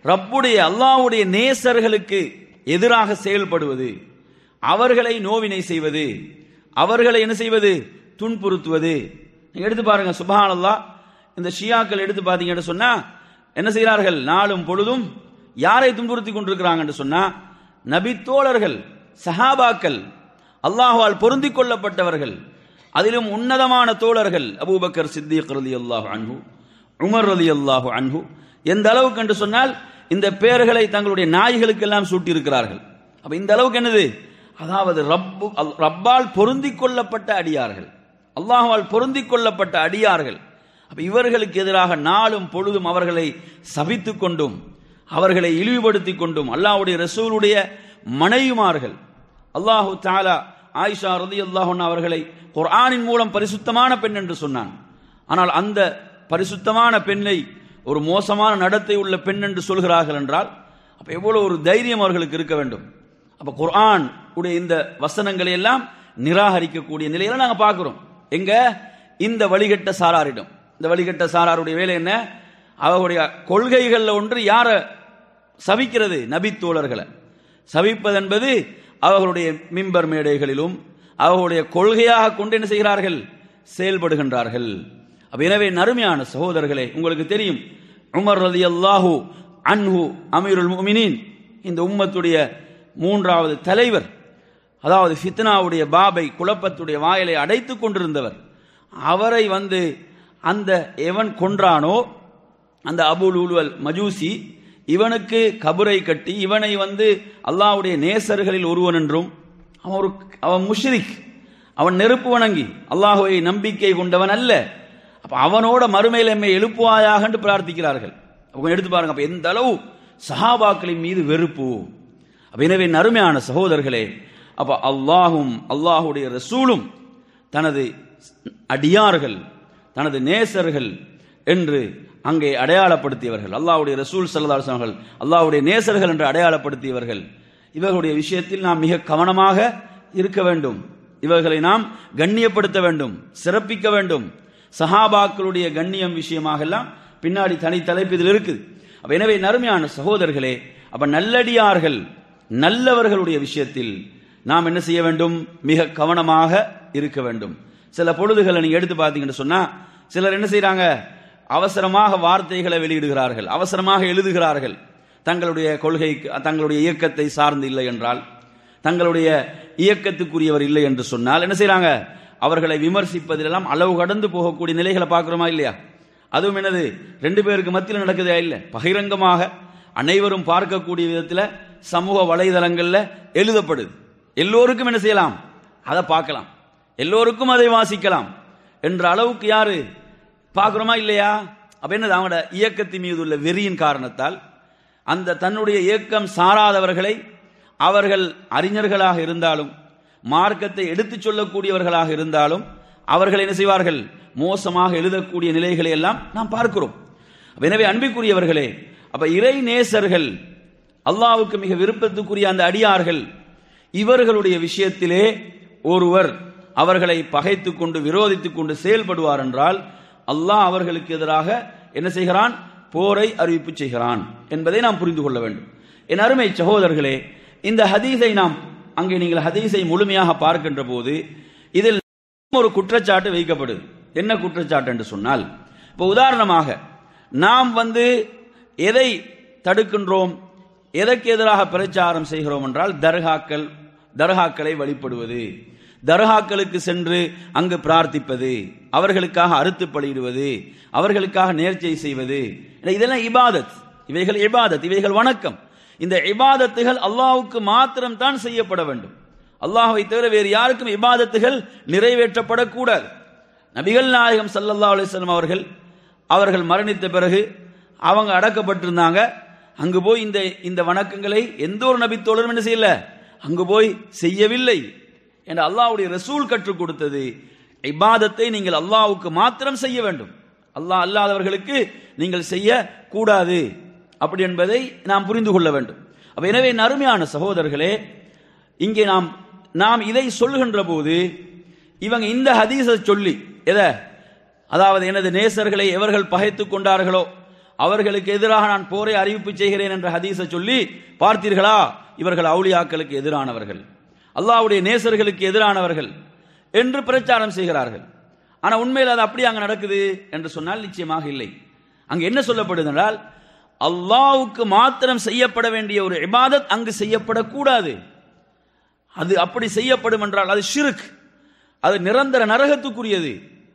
ரப்புடைய அல்லாஹ்வுடைய நேசர்களுக்கு எதிராக செயல்படுவது அவர்களை நோவினை செய்வது அவர்களை என்ன செய்வது துன்புறுத்துவது நீங்க எடுத்து பாருங்க சுபஹானல்லாஹ் இந்த ஷியாக்கள் எடுத்து பார்த்தீங்கன்னு சொன்னா என்ன செய்கிறார்கள் நாளும் பொழுதும் யாரை துன்புறுத்தி கொண்டிருக்கிறாங்கன்னு சொன்னா நபித்தோழர்கள் சஹாபாக்கள் அல்லாஹ்வால் பொருந்திக் கொள்ளப்பட்டவர்கள் அதிலும் உன்னதமான தோழர்கள் அபூபக்கர் சித்திக் ரலி அல்லாஹு அன்ஹு உமர் ரலி அல்லாஹு அன்ஹு எந்த அளவுக்கு என்று சொன்னால் இந்த பெயர்களை தங்களுடைய நாய்களுக்கெல்லாம் சூட்டியிருக்கிறார்கள் அப்ப இந்த அளவுக்கு என்னது அதாவது ரப்பு அல்- ரப்பால் பொருந்திக் கொள்ளப்பட்ட அடியார்கள் அல்லாஹ்வால் பொருந்திக் கொள்ளப்பட்ட அடியார்கள் அப்ப இவர்களுக்கு எதிராக நாளும் பொழுதும் அவர்களை சபித்துக் கொண்டும் அவர்களை இழிவுபடுத்திக் கொண்டும் அல்லாஹ்வுடைய ரசூலுடைய மனைவிமார்கள் அல்லாஹு தாலா ஆயிஷா ரதி அவர்களை குர்ஆனின் மூலம் பரிசுத்தமான பெண் என்று சொன்னான் ஆனால் அந்த பரிசுத்தமான பெண்ணை ஒரு மோசமான நடத்தை உள்ள பெண் என்று சொல்கிறார்கள் என்றால் அப்ப எவ்வளவு ஒரு தைரியம் அவர்களுக்கு இருக்க வேண்டும் அப்ப குர்ஆன் உடைய இந்த வசனங்களை எல்லாம் நிராகரிக்கக்கூடிய நிலையில நாங்க பார்க்கிறோம் எங்க இந்த வழிகட்ட சாராரிடம் இந்த வழிகட்ட சாராருடைய வேலை என்ன அவர்களுடைய கொள்கைகள்ல ஒன்று யார சபிக்கிறது நபித்தோழர்களை சபிப்பது என்பது அவர்களுடைய மிம்பர் மேடைகளிலும் அவர்களுடைய கொள்கையாக கொண்டு என்ன செய்கிறார்கள் செயல்படுகின்றார்கள் அப்ப எனவே நறுமையான சகோதரர்களே உங்களுக்கு தெரியும் உமர் ரதி அல்லாஹு அன்ஹு அமீருல் முமினின் இந்த உம்மத்துடைய மூன்றாவது தலைவர் அதாவது ஃபித்னாவுடைய பாபை குழப்பத்துடைய வாயிலை அடைத்துக் கொண்டிருந்தவர் அவரை வந்து அந்த எவன் கொன்றானோ அந்த அபுல் உலுவல் மஜூசி இவனுக்கு கபரை கட்டி இவனை வந்து அல்லாஹ்வுடைய நேசர்களில் ஒருவன் என்றும் அவன் ஒரு அவன் முஷ்ரிக் அவன் நெருப்பு வணங்கி அல்லாஹுவை நம்பிக்கை கொண்டவன் அல்ல அப்ப அவனோட மறுமையில் எம்மை எழுப்புவாயாக என்று பிரார்த்திக்கிறார்கள் அவங்க எடுத்து பாருங்க அப்ப எந்த அளவு சஹாபாக்களின் மீது வெறுப்பு அப்ப எனவே நறுமையான சகோதரர்களே அப்ப அல்லாஹும் அல்லாஹுடைய ரசூலும் தனது அடியார்கள் தனது நேசர்கள் என்று அங்கே அடையாளப்படுத்தியவர்கள் அல்லாஹ்வுடைய ரசூல் ஸல்லல்லாஹு அலைஹி வஸல்லம் அல்லாஹ்வுடைய நேசர்கள் என்று அடையாளப்படுத்தியவர்கள் இவர்களுடைய விஷயத்தில் நாம் மிக கவனமாக இருக்க வேண்டும் இவர்களை நாம் கண்ணியப்படுத்த வேண்டும் சிறப்பிக்க வேண்டும் சஹாபாக்களுடைய கண்ணியம் விஷயமாக எல்லாம் பின்னாடி தனி தலைப்பு இதில் இருக்குது அப்ப எனவே நறுமையான சகோதரர்களே அப்ப நல்லடியார்கள் நல்லவர்களுடைய விஷயத்தில் நாம் என்ன செய்ய வேண்டும் மிக கவனமாக இருக்க வேண்டும் சில பொழுதுகளை நீங்க எடுத்து பார்த்தீங்கன்னு சொன்னா சிலர் என்ன செய்றாங்க அவசரமாக வார்த்தைகளை வெளியிடுகிறார்கள் அவசரமாக எழுதுகிறார்கள் தங்களுடைய கொள்கை தங்களுடைய இயக்கத்தை சார்ந்து இல்லை என்றால் தங்களுடைய இயக்கத்துக்குரியவர் இல்லை என்று சொன்னால் என்ன செய்றாங்க அவர்களை விமர்சிப்பதிலெல்லாம் அளவு கடந்து போகக்கூடிய நிலைகளை பார்க்கிறோமா இல்லையா அதுவும் என்னது ரெண்டு பேருக்கு மத்தியில் நடக்குதா இல்லை பகிரங்கமாக அனைவரும் பார்க்கக்கூடிய விதத்தில் சமூக வலைதளங்கள்ல எழுதப்படுது எல்லோருக்கும் என்ன செய்யலாம் அதை பார்க்கலாம் எல்லோருக்கும் அதை வாசிக்கலாம் என்ற அளவுக்கு யாரு பார்க்கிறோமா இல்லையா அப்ப என்னது அவனோட இயக்கத்தின் மீது உள்ள வெறியின் காரணத்தால் அந்த தன்னுடைய இயக்கம் சாராதவர்களை அவர்கள் அறிஞர்களாக இருந்தாலும் மார்க்கத்தை எடுத்துச் சொல்லக்கூடியவர்களாக இருந்தாலும் அவர்கள் என்ன செய்வார்கள் மோசமாக எழுதக்கூடிய நிலைகளை எல்லாம் நாம் பார்க்கிறோம் அப்ப எனவே அன்பிற்குரியவர்களே அப்ப இறை நேசர்கள் அல்லாவுக்கு மிக விருப்பத்துக்குரிய அந்த அடியார்கள் இவர்களுடைய விஷயத்திலே ஒருவர் அவர்களை பகைத்துக் கொண்டு விரோதித்துக் கொண்டு செயல்படுவார் என்றால் அல்லாஹ் அவர்களுக்கு எதிராக என்ன செய்கிறான் போரை அறிவிப்பு செய்கிறான் என்பதை நாம் புரிந்து கொள்ள வேண்டும் என் அருமை சகோதரர்களே இந்த ஹதீஸை நாம் அங்கே நீங்கள் ஹதீஸை முழுமையாக பார்க்கின்ற போது இதில் ஒரு குற்றச்சாட்டு வைக்கப்படுது என்ன குற்றச்சாட்டு என்று சொன்னால் இப்போ உதாரணமாக நாம் வந்து எதை தடுக்கின்றோம் எதற்கு எதிராக பிரச்சாரம் செய்கிறோம் என்றால் தர்காக்கள் தர்காக்களை வழிபடுவது தர்காக்களுக்கு சென்று அங்கு பிரார்த்திப்பது அவர்களுக்காக அறுத்து பலியிடுவது அவர்களுக்காக நேர்ச்சை செய்வது இதெல்லாம் இபாதத் இவைகள் இபாதத் இவைகள் வணக்கம் இந்த இபாதத்துகள் அல்லாஹ்வுக்கு மாத்திரம் தான் செய்யப்பட வேண்டும் அல்லாஹ்வை தவிர வேறு யாருக்கும் இபாதத்துகள் நிறைவேற்றப்படக்கூடாது நபிகள் நாயகம் ஸல்லல்லாஹு அலைஹி வஸல்லம் அவர்கள் அவர்கள் மரணித்த பிறகு அவங்க அடக்கப்பட்டிருந்தாங்க அங்கு போய் இந்த இந்த வணக்கங்களை எந்த ஒரு நபித்தோழரும் என்ன செய்யல அங்கு போய் செய்யவில்லை என்று அல்லாஹ்வுடைய ரசூல் கற்றுக் கொடுத்தது இபாதத்தை நீங்கள் அல்லாஹ்வுக்கு மாத்திரம் செய்ய வேண்டும் அல்லாஹ் அல்லாதவர்களுக்கு நீங்கள் செய்ய கூடாது அப்படி என்பதை நாம் புரிந்து கொள்ள வேண்டும் அப்ப எனவே நறுமையான சகோதரர்களே இங்கே நாம் நாம் இதை சொல்லுகின்ற போது இவங்க இந்த ஹதீஸை சொல்லி எதை அதாவது எனது நேசர்களை எவர்கள் பகைத்துக் கொண்டார்களோ அவர்களுக்கு எதிராக நான் போரை அறிவிப்பு செய்கிறேன் என்ற ஹதீஸை சொல்லி பார்த்தீர்களா இவர்கள் அவுலியாக்களுக்கு எதிரானவர்கள் அல்லாஹ்வுடைய நேசர்களுக்கு எதிரானவர்கள் என்று பிரச்சாரம் செய்கிறார்கள் ஆனா உண்மையில் அது அப்படி அங்க நடக்குது என்று சொன்னால் நிச்சயமாக இல்லை அங்க என்ன சொல்லப்படுது என்றால் அல்லாஹ்வுக்கு மாத்திரம் செய்யப்பட வேண்டிய ஒரு இபாதத் அங்கு செய்யப்படக்கூடாது அது அப்படி செய்யப்படும் என்றால் அது ஷிருக் அது நிரந்தர நரகத்துக்குரியது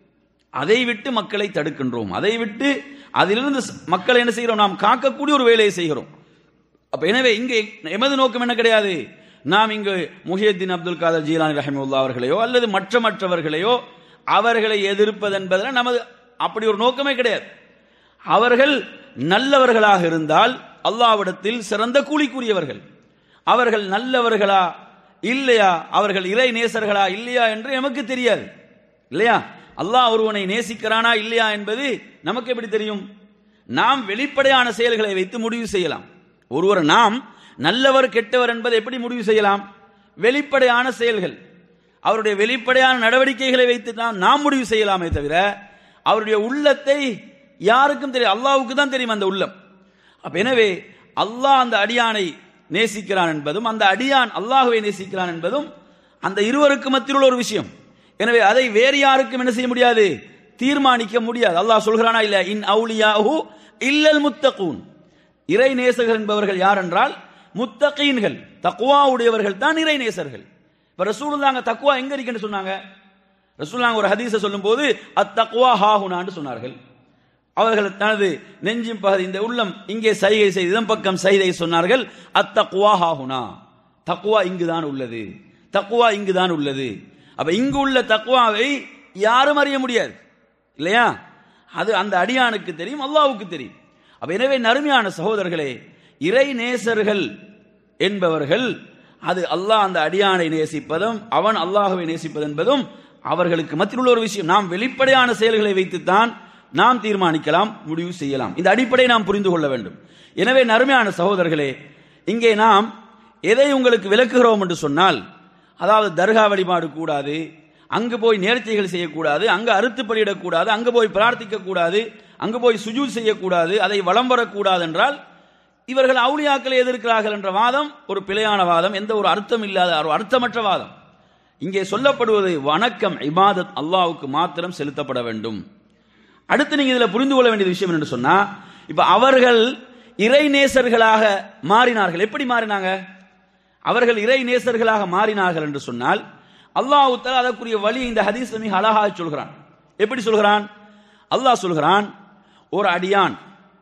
அதை விட்டு மக்களை தடுக்கின்றோம் அதை விட்டு அதிலிருந்து ஸ்- மக்களை என்ன செய்கிறோம் நாம் காக்கக்கூடிய ஒரு வேலையை செய்கிறோம் அப்ப எனவே இங்கே எமது நோக்கம் என்ன கிடையாது நாம் இங்கு முஹியத்தீன் அப்துல் காதர் ஜீலானி ரஹிமுல்லா அவர்களையோ அல்லது மற்ற மற்றவர்களையோ அவர்களை எதிர்ப்பது என்பதில் நமது அப்படி ஒரு நோக்கமே கிடையாது அவர்கள் நல்லவர்களாக இருந்தால் அல்லாவிடத்தில் சிறந்த கூலிக்குரியவர்கள் அவர்கள் நல்லவர்களா இல்லையா அவர்கள் இறை நேசர்களா இல்லையா என்று எமக்கு தெரியாது இல்லையா அல்லாஹ் ஒருவனை நேசிக்கிறானா இல்லையா என்பது நமக்கு எப்படி தெரியும் நாம் வெளிப்படையான செயல்களை வைத்து முடிவு செய்யலாம் ஒருவர் நாம் நல்லவர் கெட்டவர் என்பதை எப்படி முடிவு செய்யலாம் வெளிப்படையான செயல்கள் அவருடைய வெளிப்படையான நடவடிக்கைகளை வைத்து தான் நாம் முடிவு செய்யலாமே தவிர அவருடைய உள்ளத்தை யாருக்கும் தெரியும் அல்லாஹ்வுக்கு தான் தெரியும் அந்த உள்ளம் அப்ப எனவே அல்லாஹ் அந்த அடியானை நேசிக்கிறான் என்பதும் அந்த அடியான் அல்லாஹ்வை நேசிக்கிறான் என்பதும் அந்த இருவருக்கு மத்தியில் உள்ள ஒரு விஷயம் எனவே அதை வேறு யாருக்கும் என்ன செய்ய முடியாது தீர்மானிக்க முடியாது அல்லாஹ் சொல்கிறானா இல்ல இன் அவுலியாஹு இல்லல் முத்தகூன் இறை நேசகர் என்பவர்கள் யார் என்றால் முத்தகீன்கள் தக்குவா உடையவர்கள் தான் இறை நேசர்கள் இப்ப ரசூலுல்லாங்க தக்குவா எங்க இருக்குன்னு சொன்னாங்க ரசூலுல்லாங்க ஒரு ஹதீஸை சொல்லும்போது அத்தக்குவா ஹாஹுனான்னு சொன்னார்கள் அவர்கள் தனது நெஞ்சின் பகுதி இந்த உள்ளம் இங்கே சைகை செய்து இதன் பக்கம் சைதை சொன்னார்கள் அத்தக்குவா ஹாஹுனா தக்குவா இங்குதான் உள்ளது தக்குவா இங்குதான் உள்ளது அப்ப இங்கு உள்ள தக்குவாவை யாரும் அறிய முடியாது இல்லையா அது அந்த அடியானுக்கு தெரியும் அல்லாஹ்வுக்கு தெரியும் அப்ப எனவே நறுமையான சகோதரர்களே இறை நேசர்கள் என்பவர்கள் அது அல்லாஹ் அந்த அடியானை நேசிப்பதும் அவன் அல்லாஹ்வை நேசிப்பது என்பதும் அவர்களுக்கு மத்தியில் உள்ள ஒரு விஷயம் நாம் வெளிப்படையான செயல்களை வைத்துத்தான் நாம் தீர்மானிக்கலாம் முடிவு செய்யலாம் இந்த அடிப்படை நாம் புரிந்து கொள்ள வேண்டும் எனவே நறுமையான சகோதரர்களே இங்கே நாம் எதை உங்களுக்கு விளக்குகிறோம் என்று சொன்னால் அதாவது தர்கா வழிபாடு கூடாது அங்கு போய் நேர்ச்சைகள் செய்யக்கூடாது அங்கு அறுத்து பலியிடக்கூடாது அங்கு போய் பிரார்த்திக்க கூடாது அங்கு போய் சுஜூத் செய்யக்கூடாது அதை வலம் வரக்கூடாது என்றால் இவர்கள் அவுளியாக்களை எதிர்க்கிறார்கள் என்ற வாதம் ஒரு பிழையான வாதம் எந்த ஒரு அர்த்தம் இல்லாத ஒரு அர்த்தமற்ற வாதம் இங்கே சொல்லப்படுவது வணக்கம் இபாதத் அல்லாஹ்வுக்கு மாத்திரம் செலுத்தப்பட வேண்டும் அடுத்து நீங்க இதுல புரிந்து கொள்ள வேண்டிய விஷயம் என்று சொன்னா இப்ப அவர்கள் இறை நேசர்களாக மாறினார்கள் எப்படி மாறினாங்க அவர்கள் இறை நேசர்களாக மாறினார்கள் என்று சொன்னால் அல்லாஹ் தஆலா அதற்குரிய வழி இந்த ஹதீஸ் மிக அழகாக சொல்கிறான் எப்படி சொல்கிறான் அல்லாஹ் சொல்கிறான் ஒரு அடியான்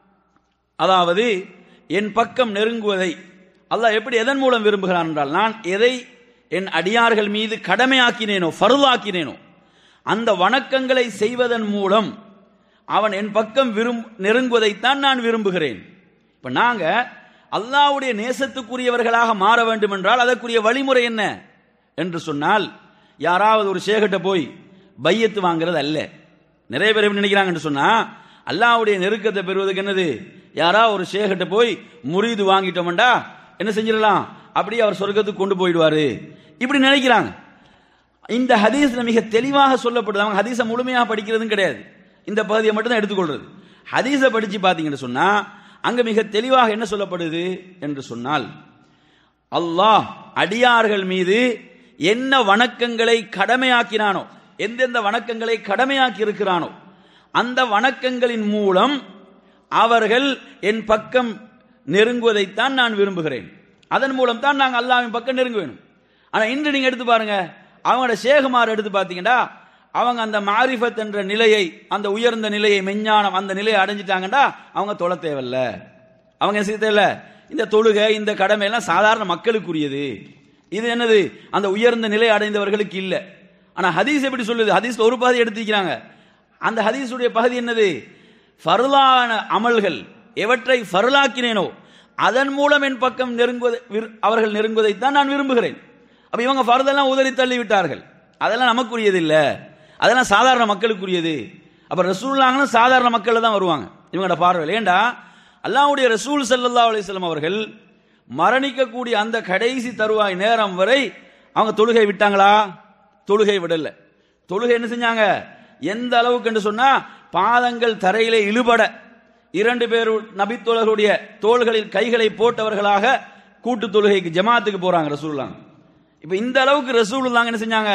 அதாவது என் பக்கம் நெருங்குவதை அல்லாஹ் எப்படி எதன் மூலம் விரும்புகிறான் என்றால் நான் எதை என் அடியார்கள் மீது கடமையாக்கினேனோ ஃபர்லாக்கினேனோ அந்த வணக்கங்களை செய்வதன் மூலம் அவன் என் பக்கம் விரும் நெருங்குவதைத்தான் நான் விரும்புகிறேன் இப்ப நாங்க அல்லாஹ்வுடைய நேசத்துக்குரியவர்களாக மாற வேண்டும் என்றால் அதற்குரிய வழிமுறை என்ன என்று சொன்னால் யாராவது ஒரு சேகட்ட போய் பையத்து வாங்குறது அல்ல நிறைய பேர் எப்படி நினைக்கிறாங்கன்னு சொன்னா அல்லாஹ்வுடைய நெருக்கத்தை பெறுவதற்கு என்னது யாராவது ஒரு சேகட்ட போய் முறிது வாங்கிட்டோம்டா என்ன செஞ்சிடலாம் அப்படியே அவர் சொர்க்கத்துக்கு கொண்டு போயிடுவாரு இப்படி நினைக்கிறாங்க இந்த ஹதீஸ்ல மிக தெளிவாக சொல்லப்படுது அவங்க ஹதீஸை முழுமையாக படிக்கிறதும் கிடையாது இந்த பகுதியை மட்டும் தான் எடுத்துக்கொள்றது ஹதீஸை படிச்சு பார்த்தீங்கன்னு சொன்னா அங்க மிக தெளிவாக என்ன சொல்லப்படுது என்று சொன்னால் அல்லாஹ் அடியார்கள் மீது என்ன வணக்கங்களை கடமையாக்கினானோ எந்தெந்த வணக்கங்களை கடமையாக்கி இருக்கிறானோ அந்த வணக்கங்களின் மூலம் அவர்கள் என் பக்கம் நெருங்குவதைத்தான் நான் விரும்புகிறேன் அதன் மூலம் தான் நாங்கள் அல்லாஹ்வின் பக்கம் நெருங்க வேணும் ஆனா இன்று நீங்க எடுத்து பாருங்க அவங்களோட சேகுமார் எடுத்து பார்த்தீங்கன்னா அவங்க அந்த மாரிஃபத் என்ற நிலையை அந்த உயர்ந்த நிலையை மெஞ்ஞானம் அந்த நிலையை அடைஞ்சிட்டாங்கடா அவங்க தொழ தேவையில்ல அவங்க என்ன செய்ய தேவையில்ல இந்த தொழுகை இந்த கடமை எல்லாம் சாதாரண மக்களுக்குரியது இது என்னது அந்த உயர்ந்த நிலை அடைந்தவர்களுக்கு இல்லை ஆனா ஹதீஸ் எப்படி சொல்லுது ஹதீஸ்ல ஒரு பகுதி எடுத்துக்கிறாங்க அந்த ஹதீஸுடைய பகுதி என்னது ஃபர்லான அமல்கள் எவற்றை ஃபர்லாக்கினேனோ அதன் மூலம் என் பக்கம் நெருங்குவதை விரு- அவர்கள் நெருங்குவதைத்தான் நான் விரும்புகிறேன் அப்ப இவங்க ஃபர்தெல்லாம் உதறி தள்ளி விட்டார்கள் அதெல்லாம் நமக்குரியது இல்ல அதெல்லாம் சாதாரண மக்களுக்குரியது அப்ப ரசூல்லாங்களும் சாதாரண மக்கள் தான் வருவாங்க இவங்களோட பார்வையில் ஏண்டா அல்லாஹ்வுடைய ரசூல் ஸல்லல்லாஹு அலைஹி வஸல்லம் அவர்கள் மரணிக்கக்கூடிய அந்த கடைசி தருவாய் நேரம் வரை அவங்க தொழுகை விட்டாங்களா தொழுகை விடல தொழுகை என்ன செஞ்சாங்க எந்த அளவுக்கு என்று சொன்னா பாதங்கள் தரையிலே இழுபட இரண்டு பேர் நபித்தோழர்களுடைய தோள்களில் கைகளை போட்டவர்களாக கூட்டு தொழுகைக்கு ஜமாத்துக்கு போறாங்க ரசூலுல்லாஹ் இப்ப இந்த அளவுக்கு ரசூலுல்லாஹ் என்ன செஞ்சாங்க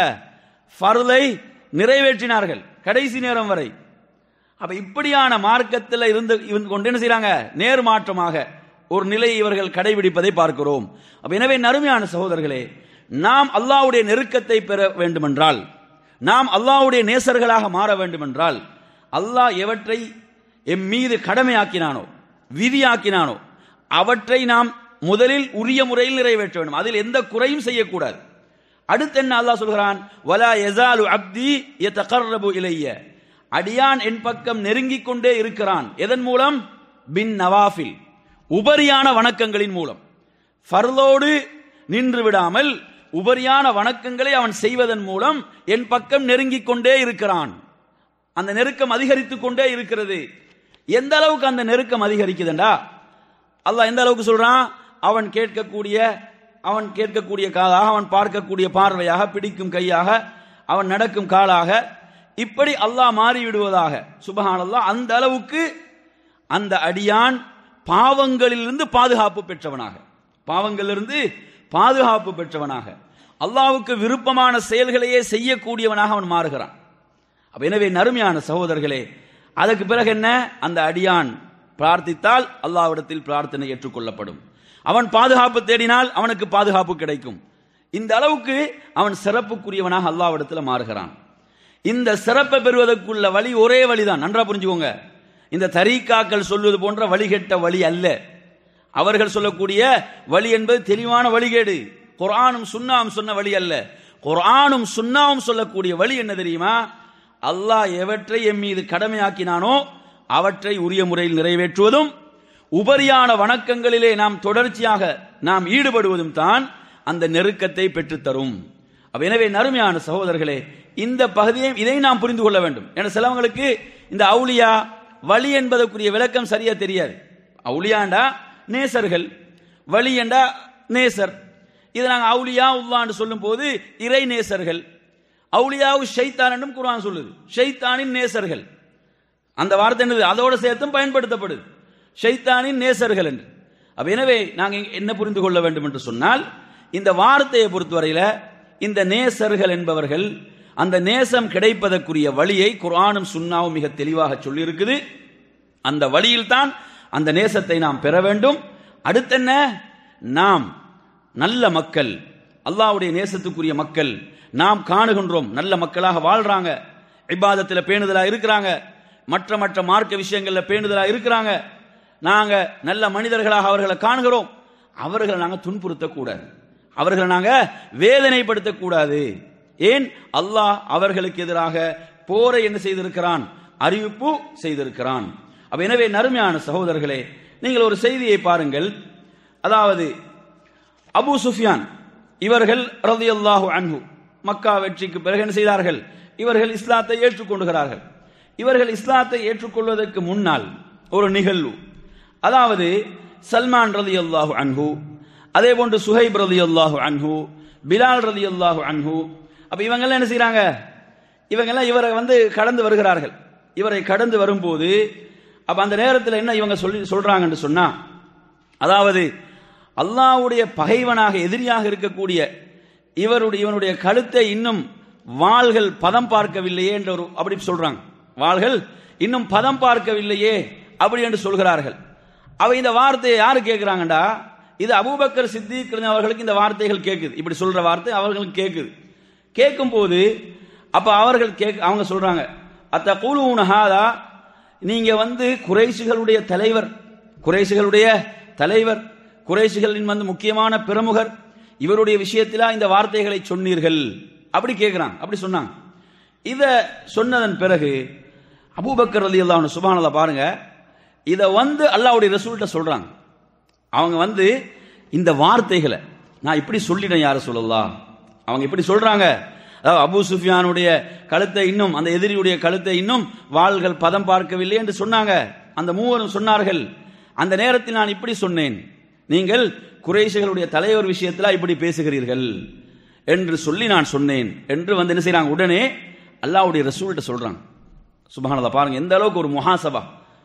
ஃபர்லை நிறைவேற்றினார்கள் கடைசி நேரம் வரை அப்ப இப்படியான மார்க்கத்தில் இருந்து இருந்து கொண்டு என்ன செய்றாங்க நேர்மாற்றமாக ஒரு நிலையை இவர்கள் கடைபிடிப்பதை பார்க்கிறோம் அப்ப எனவே நறுமையான சகோதரர்களே நாம் அல்லாஹ்வுடைய நெருக்கத்தை பெற வேண்டுமென்றால் நாம் அல்லாஹ்வுடைய நேசர்களாக மாற வேண்டுமென்றால் அல்லாஹ் எவற்றை எம் மீது கடமையாக்கினானோ விதியாக்கினானோ அவற்றை நாம் முதலில் உரிய முறையில் நிறைவேற்ற வேண்டும் அதில் எந்த குறையும் செய்யக்கூடாது அடுத்து என்ன அல்லாஹ் சொல்கிறான் வலா யஸாலு அப்தி யதகர்ரபு இலைய அடியான் என் பக்கம் நெருங்கிக் கொண்டே இருக்கிறான் எதன் மூலம் பின் நவாஃபில் உபரியான வணக்கங்களின் மூலம் ஃபர்லோடு நின்று விடாமல் உபரியான வணக்கங்களை அவன் செய்வதன் மூலம் என் பக்கம் நெருங்கிக் கொண்டே இருக்கிறான் அந்த நெருக்கம் அதிகரித்துக் கொண்டே இருக்கிறது எந்த அளவுக்கு அந்த நெருக்கம் அதிகரிக்குதுண்டா அல்லாஹ் எந்த அளவுக்கு சொல்றான் அவன் கேட்கக்கூடிய அவன் கேட்கக்கூடிய காலாக அவன் பார்க்கக்கூடிய பார்வையாக பிடிக்கும் கையாக அவன் நடக்கும் காலாக இப்படி அல்லாஹ் மாறி விடுவதாக சுபஹானல்லாஹ் அந்த அளவுக்கு அந்த அடியான் பாவங்களிலிருந்து பாதுகாப்பு பெற்றவனாக பாவங்களிலிருந்து பாதுகாப்பு பெற்றவனாக அல்லாஹ்வுக்கு விருப்பமான செயல்களையே செய்யக்கூடியவனாக அவன் மாறுகிறான் அப்ப எனவே நறுமையான சகோதரர்களே அதற்கு பிறகு என்ன அந்த அடியான் பிரார்த்தித்தால் அல்லாஹ்விடத்தில் பிரார்த்தனை ஏற்றுக்கொள்ளப்படும் அவன் பாதுகாப்பு தேடினால் அவனுக்கு பாதுகாப்பு கிடைக்கும் இந்த அளவுக்கு அவன் சிறப்புக்குரியவனாக அல்லாஹ்விடத்தில் மாறுகிறான் இந்த சிறப்பை பெறுவதற்குள்ள வழி ஒரே வழிதான் நன்றா புரிஞ்சுக்கோங்க இந்த தரீக்காக்கள் சொல்வது போன்ற வழிகெட்ட வழி அல்ல அவர்கள் சொல்லக்கூடிய வழி என்பது தெளிவான வழிகேடு குர்ஆனும் சுன்னாவும் சொன்ன வழி அல்ல குர்ஆனும் சுன்னாவும் சொல்லக்கூடிய வழி என்ன தெரியுமா அல்லாஹ் எவற்றை எம் மீது கடமையாக்கினானோ அவற்றை உரிய முறையில் நிறைவேற்றுவதும் உபரியான வணக்கங்களிலே நாம் தொடர்ச்சியாக நாம் ஈடுபடுவதும் தான் அந்த நெருக்கத்தை பெற்றுத்தரும் அப்ப எனவே நறுமையான சகோதரர்களே இந்த பகுதியை இதை நாம் புரிந்து கொள்ள வேண்டும் என சிலவங்களுக்கு இந்த அவுலியா வழி என்பதற்குரிய விளக்கம் சரியா தெரியாது அவுலியாண்டா நேசர்கள் வழி என்றா நேசர் இதை நாங்கள் அவுலியா உல்லான்னு சொல்லும் போது இறை நேசர்கள் அவுலியாவு ஷைத்தான் என்றும் குர்ஆன் சொல்லுது ஷைத்தானின் நேசர்கள் அந்த வார்த்தை என்னது அதோட சேர்த்தும் பயன்படுத்தப்படுது ஷைத்தானின் நேசர்கள் என்று அப்ப எனவே நாங்கள் என்ன புரிந்து கொள்ள வேண்டும் என்று சொன்னால் இந்த வார்த்தையை பொறுத்தவரையில இந்த நேசர்கள் என்பவர்கள் அந்த நேசம் கிடைப்பதற்குரிய வழியை குர்ஆனும் சுன்னாவும் மிக தெளிவாக சொல்லியிருக்குது அந்த வழியில்தான் அந்த நேசத்தை நாம் பெற வேண்டும் அடுத்தென்ன நாம் நல்ல மக்கள் அல்லாஹ்வுடைய நேசத்துக்குரிய மக்கள் நாம் காணுகின்றோம் நல்ல மக்களாக வாழ்றாங்க இபாதத்தில் பேணுதலா இருக்கிறாங்க மற்ற மற்ற மார்க்க விஷயங்கள்ல பேணுதலா இருக்கிறாங்க நாங்க நல்ல மனிதர்களாக அவர்களை காணுகிறோம் அவர்களை நாங்க துன்புறுத்தக்கூடாது அவர்களை நாங்க வேதனைப்படுத்தக்கூடாது ஏன் அல்லாஹ் அவர்களுக்கு எதிராக போரை என்ன செய்திருக்கிறான் அறிவிப்பு செய்திருக்கிறான் அப்ப எனவே நறுமையான சகோதரர்களே நீங்கள் ஒரு செய்தியை பாருங்கள் அதாவது அபூ சுஃபியான் இவர்கள் ரலியல்லாஹு அன்ஹு மக்கா வெற்றிக்கு பிறகு என்ன செய்தார்கள் இவர்கள் இஸ்லாத்தை ஏற்றுக்கொண்டுகிறார்கள் இவர்கள் இஸ்லாத்தை ஏற்றுக்கொள்வதற்கு முன்னால் ஒரு நிகழ்வு அதாவது சல்மான் ரலியல்லாஹு அன்ஹு அதே போன்று சுஹைப் ரலியல்லாஹு அன்ஹு பிலால் ரலியல்லாஹு அன்ஹு அப்ப இவங்கெல்லாம் என்ன செய்றாங்க இவங்கெல்லாம் இவரை வந்து கடந்து வருகிறார்கள் இவரை கடந்து வரும்போது அப்ப அந்த நேரத்தில் என்ன இவங்க சொல்லி சொல்றாங்கன்னு சொன்னா அதாவது அல்லாஹ்வுடைய பகைவனாக எதிரியாக இருக்கக்கூடிய இவருடைய இவனுடைய கழுத்தை இன்னும் வாள்கள் பதம் பார்க்கவில்லையே என்ற ஒரு அப்படி சொல்றாங்க வாள்கள் இன்னும் பதம் பார்க்கவில்லையே அப்படி என்று சொல்கிறார்கள் அவ இந்த வார்த்தையை யாரு கேட்கிறாங்கடா இது அபூபக்கர் சித்திக் அவர்களுக்கு இந்த வார்த்தைகள் கேட்குது இப்படி சொல்ற வார்த்தை அவர்களுக்கு கேட்குது கேட்கும் போது அப்ப அவர்கள் கேக் அவங்க சொல்றாங்க அத்த கூலூன ஹாதா நீங்க வந்து குறைசிகளுடைய தலைவர் குறைசிகளுடைய தலைவர் குறைசிகளின் வந்து முக்கியமான பிரமுகர் இவருடைய விஷயத்திலா இந்த வார்த்தைகளை சொன்னீர்கள் அப்படி கேட்கிறாங்க அப்படி சொன்னாங்க இத சொன்னதன் பிறகு அபூபக்கர் அலி அல்லாஹ் சுபானதா பாருங்க இத வந்து அல்லாவுடைய ரசூல்கிட்ட சொல்றாங்க அவங்க வந்து இந்த வார்த்தைகளை நான் இப்படி சொல்லிட்டேன் யார சொல்லலாம் அவங்க இப்படி சொல்றாங்க அதாவது அபூ சுஃபியானுடைய கழுத்தை இன்னும் அந்த எதிரியுடைய கழுத்தை இன்னும் வாள்கள் பதம் பார்க்கவில்லை என்று சொன்னாங்க அந்த மூவரும் சொன்னார்கள் அந்த நேரத்தில் நான் இப்படி சொன்னேன் நீங்கள் குறைஷிகளுடைய தலைவர் விஷயத்தில் இப்படி பேசுகிறீர்கள் என்று சொல்லி நான் சொன்னேன் என்று வந்து என்ன செய்றாங்க உடனே அல்லாஹ்வுடைய ரசூல்கிட்ட சொல்றாங்க சுபஹானல்லாஹ் பாருங்க எந்த அளவுக்கு ஒரு முஹாசபா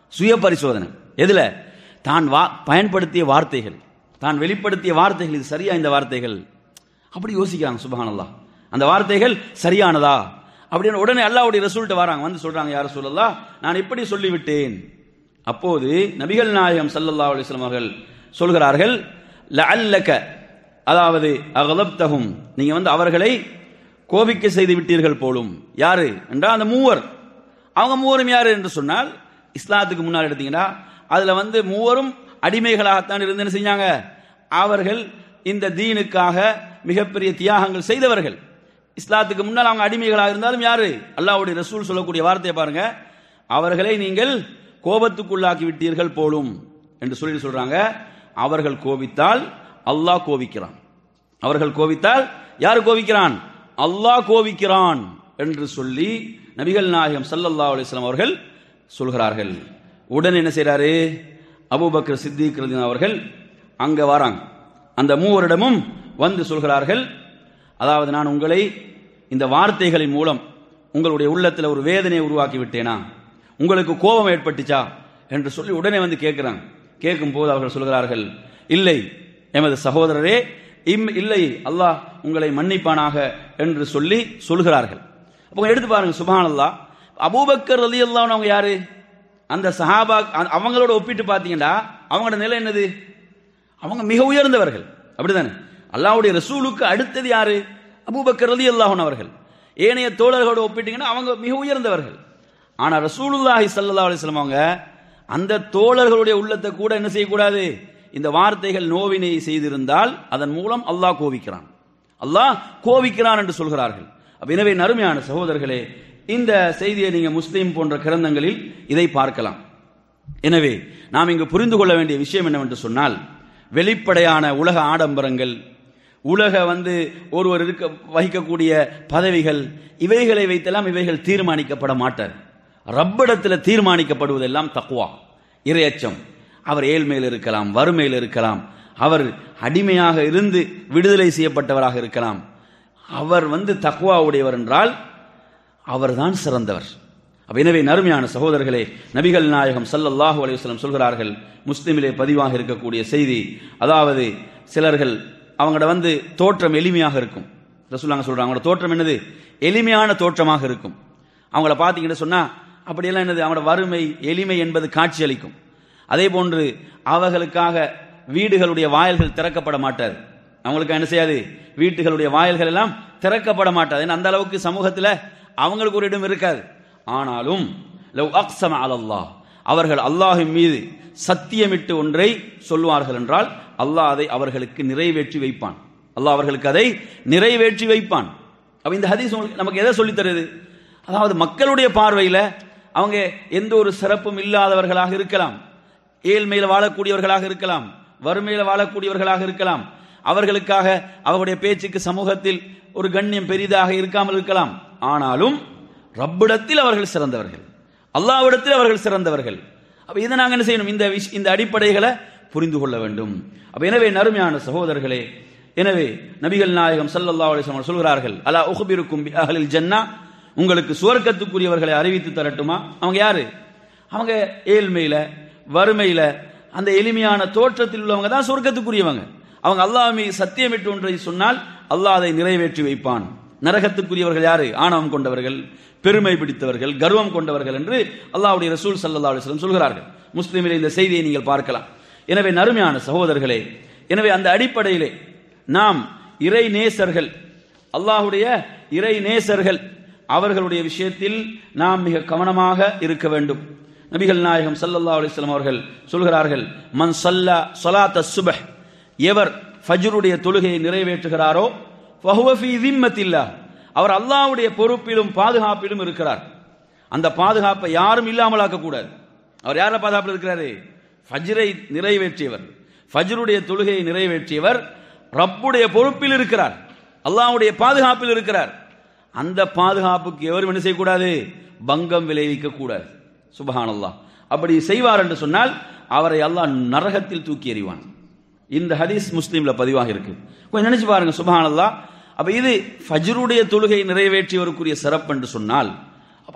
சுய பரிசோதனை எதுல தான் வா பயன்படுத்திய வார்த்தைகள் தான் வெளிப்படுத்திய வார்த்தைகள் இது சரியா இந்த வார்த்தைகள் அப்படி யோசிக்கிறாங்க சுபஹானல்லாஹ் அந்த வார்த்தைகள் சரியானதா அப்படின்னு உடனே அல்லாஹ்வுடைய ரசூல்கிட்ட வராங்க வந்து சொல்றாங்க யார் சொல்லலாம் நான் இப்படி சொல்லிவிட்டேன் அப்போது நபிகள் நாயகம் ஸல்லல்லாஹு அலைஹி வஸல்லம் அவர்கள் சொல்கிறார்கள் லஅல்லக அதாவது அகலப்தஹும் நீங்க வந்து அவர்களை கோபிக்க செய்து விட்டீர்கள் போலும் யாரு என்றால் அந்த மூவர் அவங்க மூவரும் யாரு என்று சொன்னால் இஸ்லாத்துக்கு முன்னால் எடுத்தீங்கன்னா அதுல வந்து மூவரும் அடிமைகளாகத்தான் இருந்து என்ன செஞ்சாங்க அவர்கள் இந்த தீனுக்காக மிகப்பெரிய தியாகங்கள் செய்தவர்கள் இஸ்லாத்துக்கு முன்னால் அவங்க அடிமைகளாக இருந்தாலும் யாரு அல்லாஹ்வுடைய ரசூல் சொல்லக்கூடிய வார்த்தையை பாருங்க அவர்களை நீங்கள் கோபத்துக்குள்ளாக்கி விட்டீர்கள் போலும் என்று சொல்லி சொல்றாங்க அவர்கள் கோபித்தால் அல்லாஹ் கோபிக்கிறான் அவர்கள் கோபித்தால் யார் கோபிக்கிறான் அல்லாஹ் கோபிக்கிறான் என்று சொல்லி நபிகள் நாயகம் ஸல்லல்லாஹு அலைஹி வஸல்லம் அவர்கள் சொல்கிறார்கள் உடனே என்ன செய்றாரு அபூபக்கர் சித்திக் ரலியல்லாஹு அவர்கள் அங்க வராங்க அந்த மூவரிடமும் வந்து சொல்கிறார்கள் அதாவது நான் உங்களை இந்த வார்த்தைகளின் மூலம் உங்களுடைய உள்ளத்தில் ஒரு வேதனையை உருவாக்கி விட்டேனா உங்களுக்கு கோபம் ஏற்பட்டுச்சா என்று சொல்லி உடனே வந்து கேட்கிறாங்க கேட்கும் போது அவர்கள் சொல்கிறார்கள் இல்லை எமது சகோதரரே இம் இல்லை அல்லாஹ் உங்களை மன்னிப்பானாக என்று சொல்லி சொல்கிறார்கள் அப்போ எடுத்து பாருங்க சுபான் அல்லாஹ் அபூபக்கர் ரலி அவங்க யாரு அந்த சஹாபா அ- அவங்களோட ஒப்பிட்டு பார்த்தீங்கன்னா அவங்களோட நிலை என்னது அவங்க மிக உயர்ந்தவர்கள் அப்படிதானே அல்லாஹ்வுடைய ரசூலுக்கு அடுத்தது யாரு அபூபக்கர் ரலி அவர்கள் ஏனைய தோழர்களோட ஒப்பிட்டீங்கன்னா அவங்க மிக உயர்ந்தவர்கள் ஆனா ரசூலுல்லாஹி ஸல்லல்லாஹு அலைஹி வஸல்லம் அவங்க அந்த தோழர்களுடைய உள்ளத்தை கூட என்ன செய்யக்கூடாது இந்த வார்த்தைகள் நோவினை செய்திருந்தால் அதன் மூலம் அல்லாஹ் கோபிக்கிறான் அல்லாஹ் கோபிக்கிறான் என்று சொல்கிறார்கள் அப்ப எனவே நறுமையான சகோதரர்களே இந்த செய்தியை நீங்க முஸ்லீம் போன்ற கிரந்தங்களில் இதை பார்க்கலாம் எனவே நாம் இங்கு புரிந்து கொள்ள வேண்டிய விஷயம் என்னவென்று சொன்னால் வெளிப்படையான உலக ஆடம்பரங்கள் உலக வந்து ஒருவர் இருக்க வகிக்கக்கூடிய பதவிகள் இவைகளை வைத்தெல்லாம் இவைகள் தீர்மானிக்கப்பட மாட்டார் ரப்பிடத்தில் தீர்மானிக்கப்படுவதெல்லாம் தக்குவா இரையச்சம் அவர் ஏழ்மையில் இருக்கலாம் வறுமையில் இருக்கலாம் அவர் அடிமையாக இருந்து விடுதலை செய்யப்பட்டவராக இருக்கலாம் அவர் வந்து தக்குவா உடையவர் என்றால் அவர்தான் சிறந்தவர் அப்ப எனவே நறுமையான சகோதரர்களே நபிகள் நாயகம் ஸல்லல்லாஹு அலைஹி வஸல்லம் சொல்கிறார்கள் முஸ்லிமிலே பதிவாக இருக்கக்கூடிய செய்தி அதாவது சிலர்கள் அவங்களோட வந்து தோற்றம் எளிமையாக இருக்கும் ரசூலுல்லாஹ் சொல்றாங்க அவங்களோட தோற்றம் என்னது எளிமையான தோற்றமாக இருக்கும் அவங்கள பார்த்தீங்கன்னு சொன்னா அப்படியெல்லாம் என்னது அவங்களோட வறுமை எளிமை என்பது காட்சியளிக்கும் அதே போன்று அவர்களுக்காக வீடுகளுடைய வாயில்கள் திறக்கப்பட மாட்டாது அவங்களுக்கு என்ன செய்யாது வீட்டுகளுடைய வாயில்கள் எல்லாம் திறக்கப்பட மாட்டாது ஏன்னா அந்த அளவுக்கு சமூகத்தில் அவங்களுக்கு ஒரு இடம் இருக்காது ஆனாலும் லவ் அக்ஸம அலல்லாஹ் அவர்கள் அல்லாஹின் மீது சத்தியமிட்டு ஒன்றை சொல்வார்கள் என்றால் அல்லாஹ் அதை அவர்களுக்கு நிறைவேற்றி வைப்பான் அல்லாஹ் அவர்களுக்கு அதை நிறைவேற்றி வைப்பான் அப்ப இந்த ஹதீஸ் உங்களுக்கு நமக்கு எதை சொல்லித் தருது அதாவது மக்களுடைய பார்வையில் அவங்க எந்த ஒரு சிறப்பும் இல்லாதவர்களாக இருக்கலாம் ஏழ்மையில் வாழக்கூடியவர்களாக இருக்கலாம் வறுமையில் வாழக்கூடியவர்களாக இருக்கலாம் அவர்களுக்காக அவருடைய பேச்சுக்கு சமூகத்தில் ஒரு கண்ணியம் பெரிதாக இருக்காமல் இருக்கலாம் ஆனாலும் ரப்பிடத்தில் அவர்கள் சிறந்தவர்கள் அல்லாஹ்விடத்தில் அவர்கள் சிறந்தவர்கள் அப்ப இதை நாங்க என்ன செய்யணும் இந்த விஷ- இந்த அடிப்படைகளை புரிந்து கொள்ள வேண்டும் அப்ப எனவே நறுமையான சகோதரர்களே எனவே நபிகள் நாயகம் ஸல்லல்லாஹு அலைஹி வஸல்லம் சொல்கிறார்கள் அலா உஹ்பிருக்கும் பி அஹ்லில் ஜன்னா உங்களுக்கு சுவர்க்கத்துக்குரியவர்களை அறிவித்து தரட்டுமா அவங்க யாரு அவங்க ஏழ்மையில வறுமையில அந்த எளிமையான தோற்றத்தில் உள்ளவங்க தான் சொர்க்கத்துக்குரியவங்க அவங்க அல்லாஹ் மீது சத்தியமிட்டு ஒன்றை சொன்னால் அல்லாஹ் அதை நிறைவேற்றி வைப்பான் நரகத்துக்குரியவர்கள் யாரு ஆணவம் கொண்டவர்கள் பெருமை பிடித்தவர்கள் கர்வம் கொண்டவர்கள் என்று அல்லாஹ்வுடைய ரசூல் ஸல்லல்லாஹு அலைஹி வஸல்லம் சொல்கிறார்கள் முஸ்லிமில் இந்த செய்தியை நீங்கள் பார்க்கலாம் எனவே நறுமையான சகோதரர்களே எனவே அந்த அடிப்படையிலே நாம் இறை நேசர்கள் அல்லாஹ்வுடைய இறை நேசர்கள் அவர்களுடைய விஷயத்தில் நாம் மிக கவனமாக இருக்க வேண்டும் நபிகள் நாயகம் ஸல்லல்லாஹு அலைஹி வஸல்லம் அவர்கள் சொல்கிறார்கள் மன் ஸல்லா ஸலாத்த சுபஹ் எவர் ஃபஜ்ருடைய தொழுகையை நிறைவேற்றுகிறாரோ ஃபஹுவ ஃபீ திம்மத்தில்லாஹ் அவர் அல்லாஹ்வுடைய பொறுப்பிலும் பாதுகாப்பிலும் இருக்கிறார் அந்த பாதுகாப்பை யாரும் இல்லாமலாக்க கூடாது அவர் யார பாதுகாப்பில் இருக்கிறாரு ஃபஜ்ரை நிறைவேற்றியவர் ஃபஜ்ருடைய தொழுகையை நிறைவேற்றியவர் ரப்புடைய பொறுப்பில் இருக்கிறார் அல்லாஹ்வுடைய பாதுகாப்பில் இருக்கிறார் அந்த பாதுகாப்புக்கு எவரும் என்ன செய்யக்கூடாது பங்கம் விளைவிக்க கூடாது சுபஹானல்லாஹ் அப்படி செய்வார் என்று சொன்னால் அவரை அல்லாஹ் நரகத்தில் தூக்கி எறிவான் இந்த ஹதீஸ் முஸ்லீம்ல பதிவாக இருக்கு கொஞ்சம் நினைச்சு பாருங்க சுபஹானல்லாஹ் அப்ப இது ஃபஜ்ருடைய தொழுகை நிறைவேற்றியவருக்குரிய சிறப்பு என்று சொன்னால் அப்ப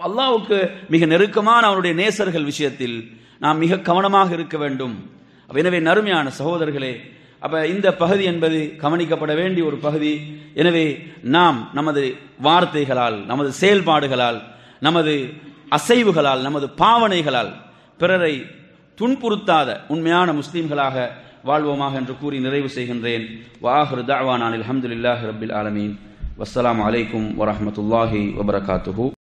அப்ப அல்லாஹ்வுக்கு மிக நெருக்கமான அவனுடைய நேசர்கள் விஷயத்தில் நாம் மிக கவனமாக இருக்க வேண்டும் அப்ப எனவே நறுமையான சகோதரர்களே அப்ப இந்த பகுதி என்பது கவனிக்கப்பட வேண்டிய ஒரு பகுதி எனவே நாம் நமது வார்த்தைகளால் நமது செயல்பாடுகளால் நமது அசைவுகளால் நமது பாவனைகளால் பிறரை துன்புறுத்தாத உண்மையான முஸ்லிம்களாக வாழ்வோமாக என்று கூறி நிறைவு செய்கின்றேன் வாஹர் தாவானான் அல்ஹம்துலில்லாஹி ரப்பில் ஆலமீன் வஸ்ஸலாமு அலைக்கும் வரஹ்மத்துல்லாஹி வபரகாத்துஹு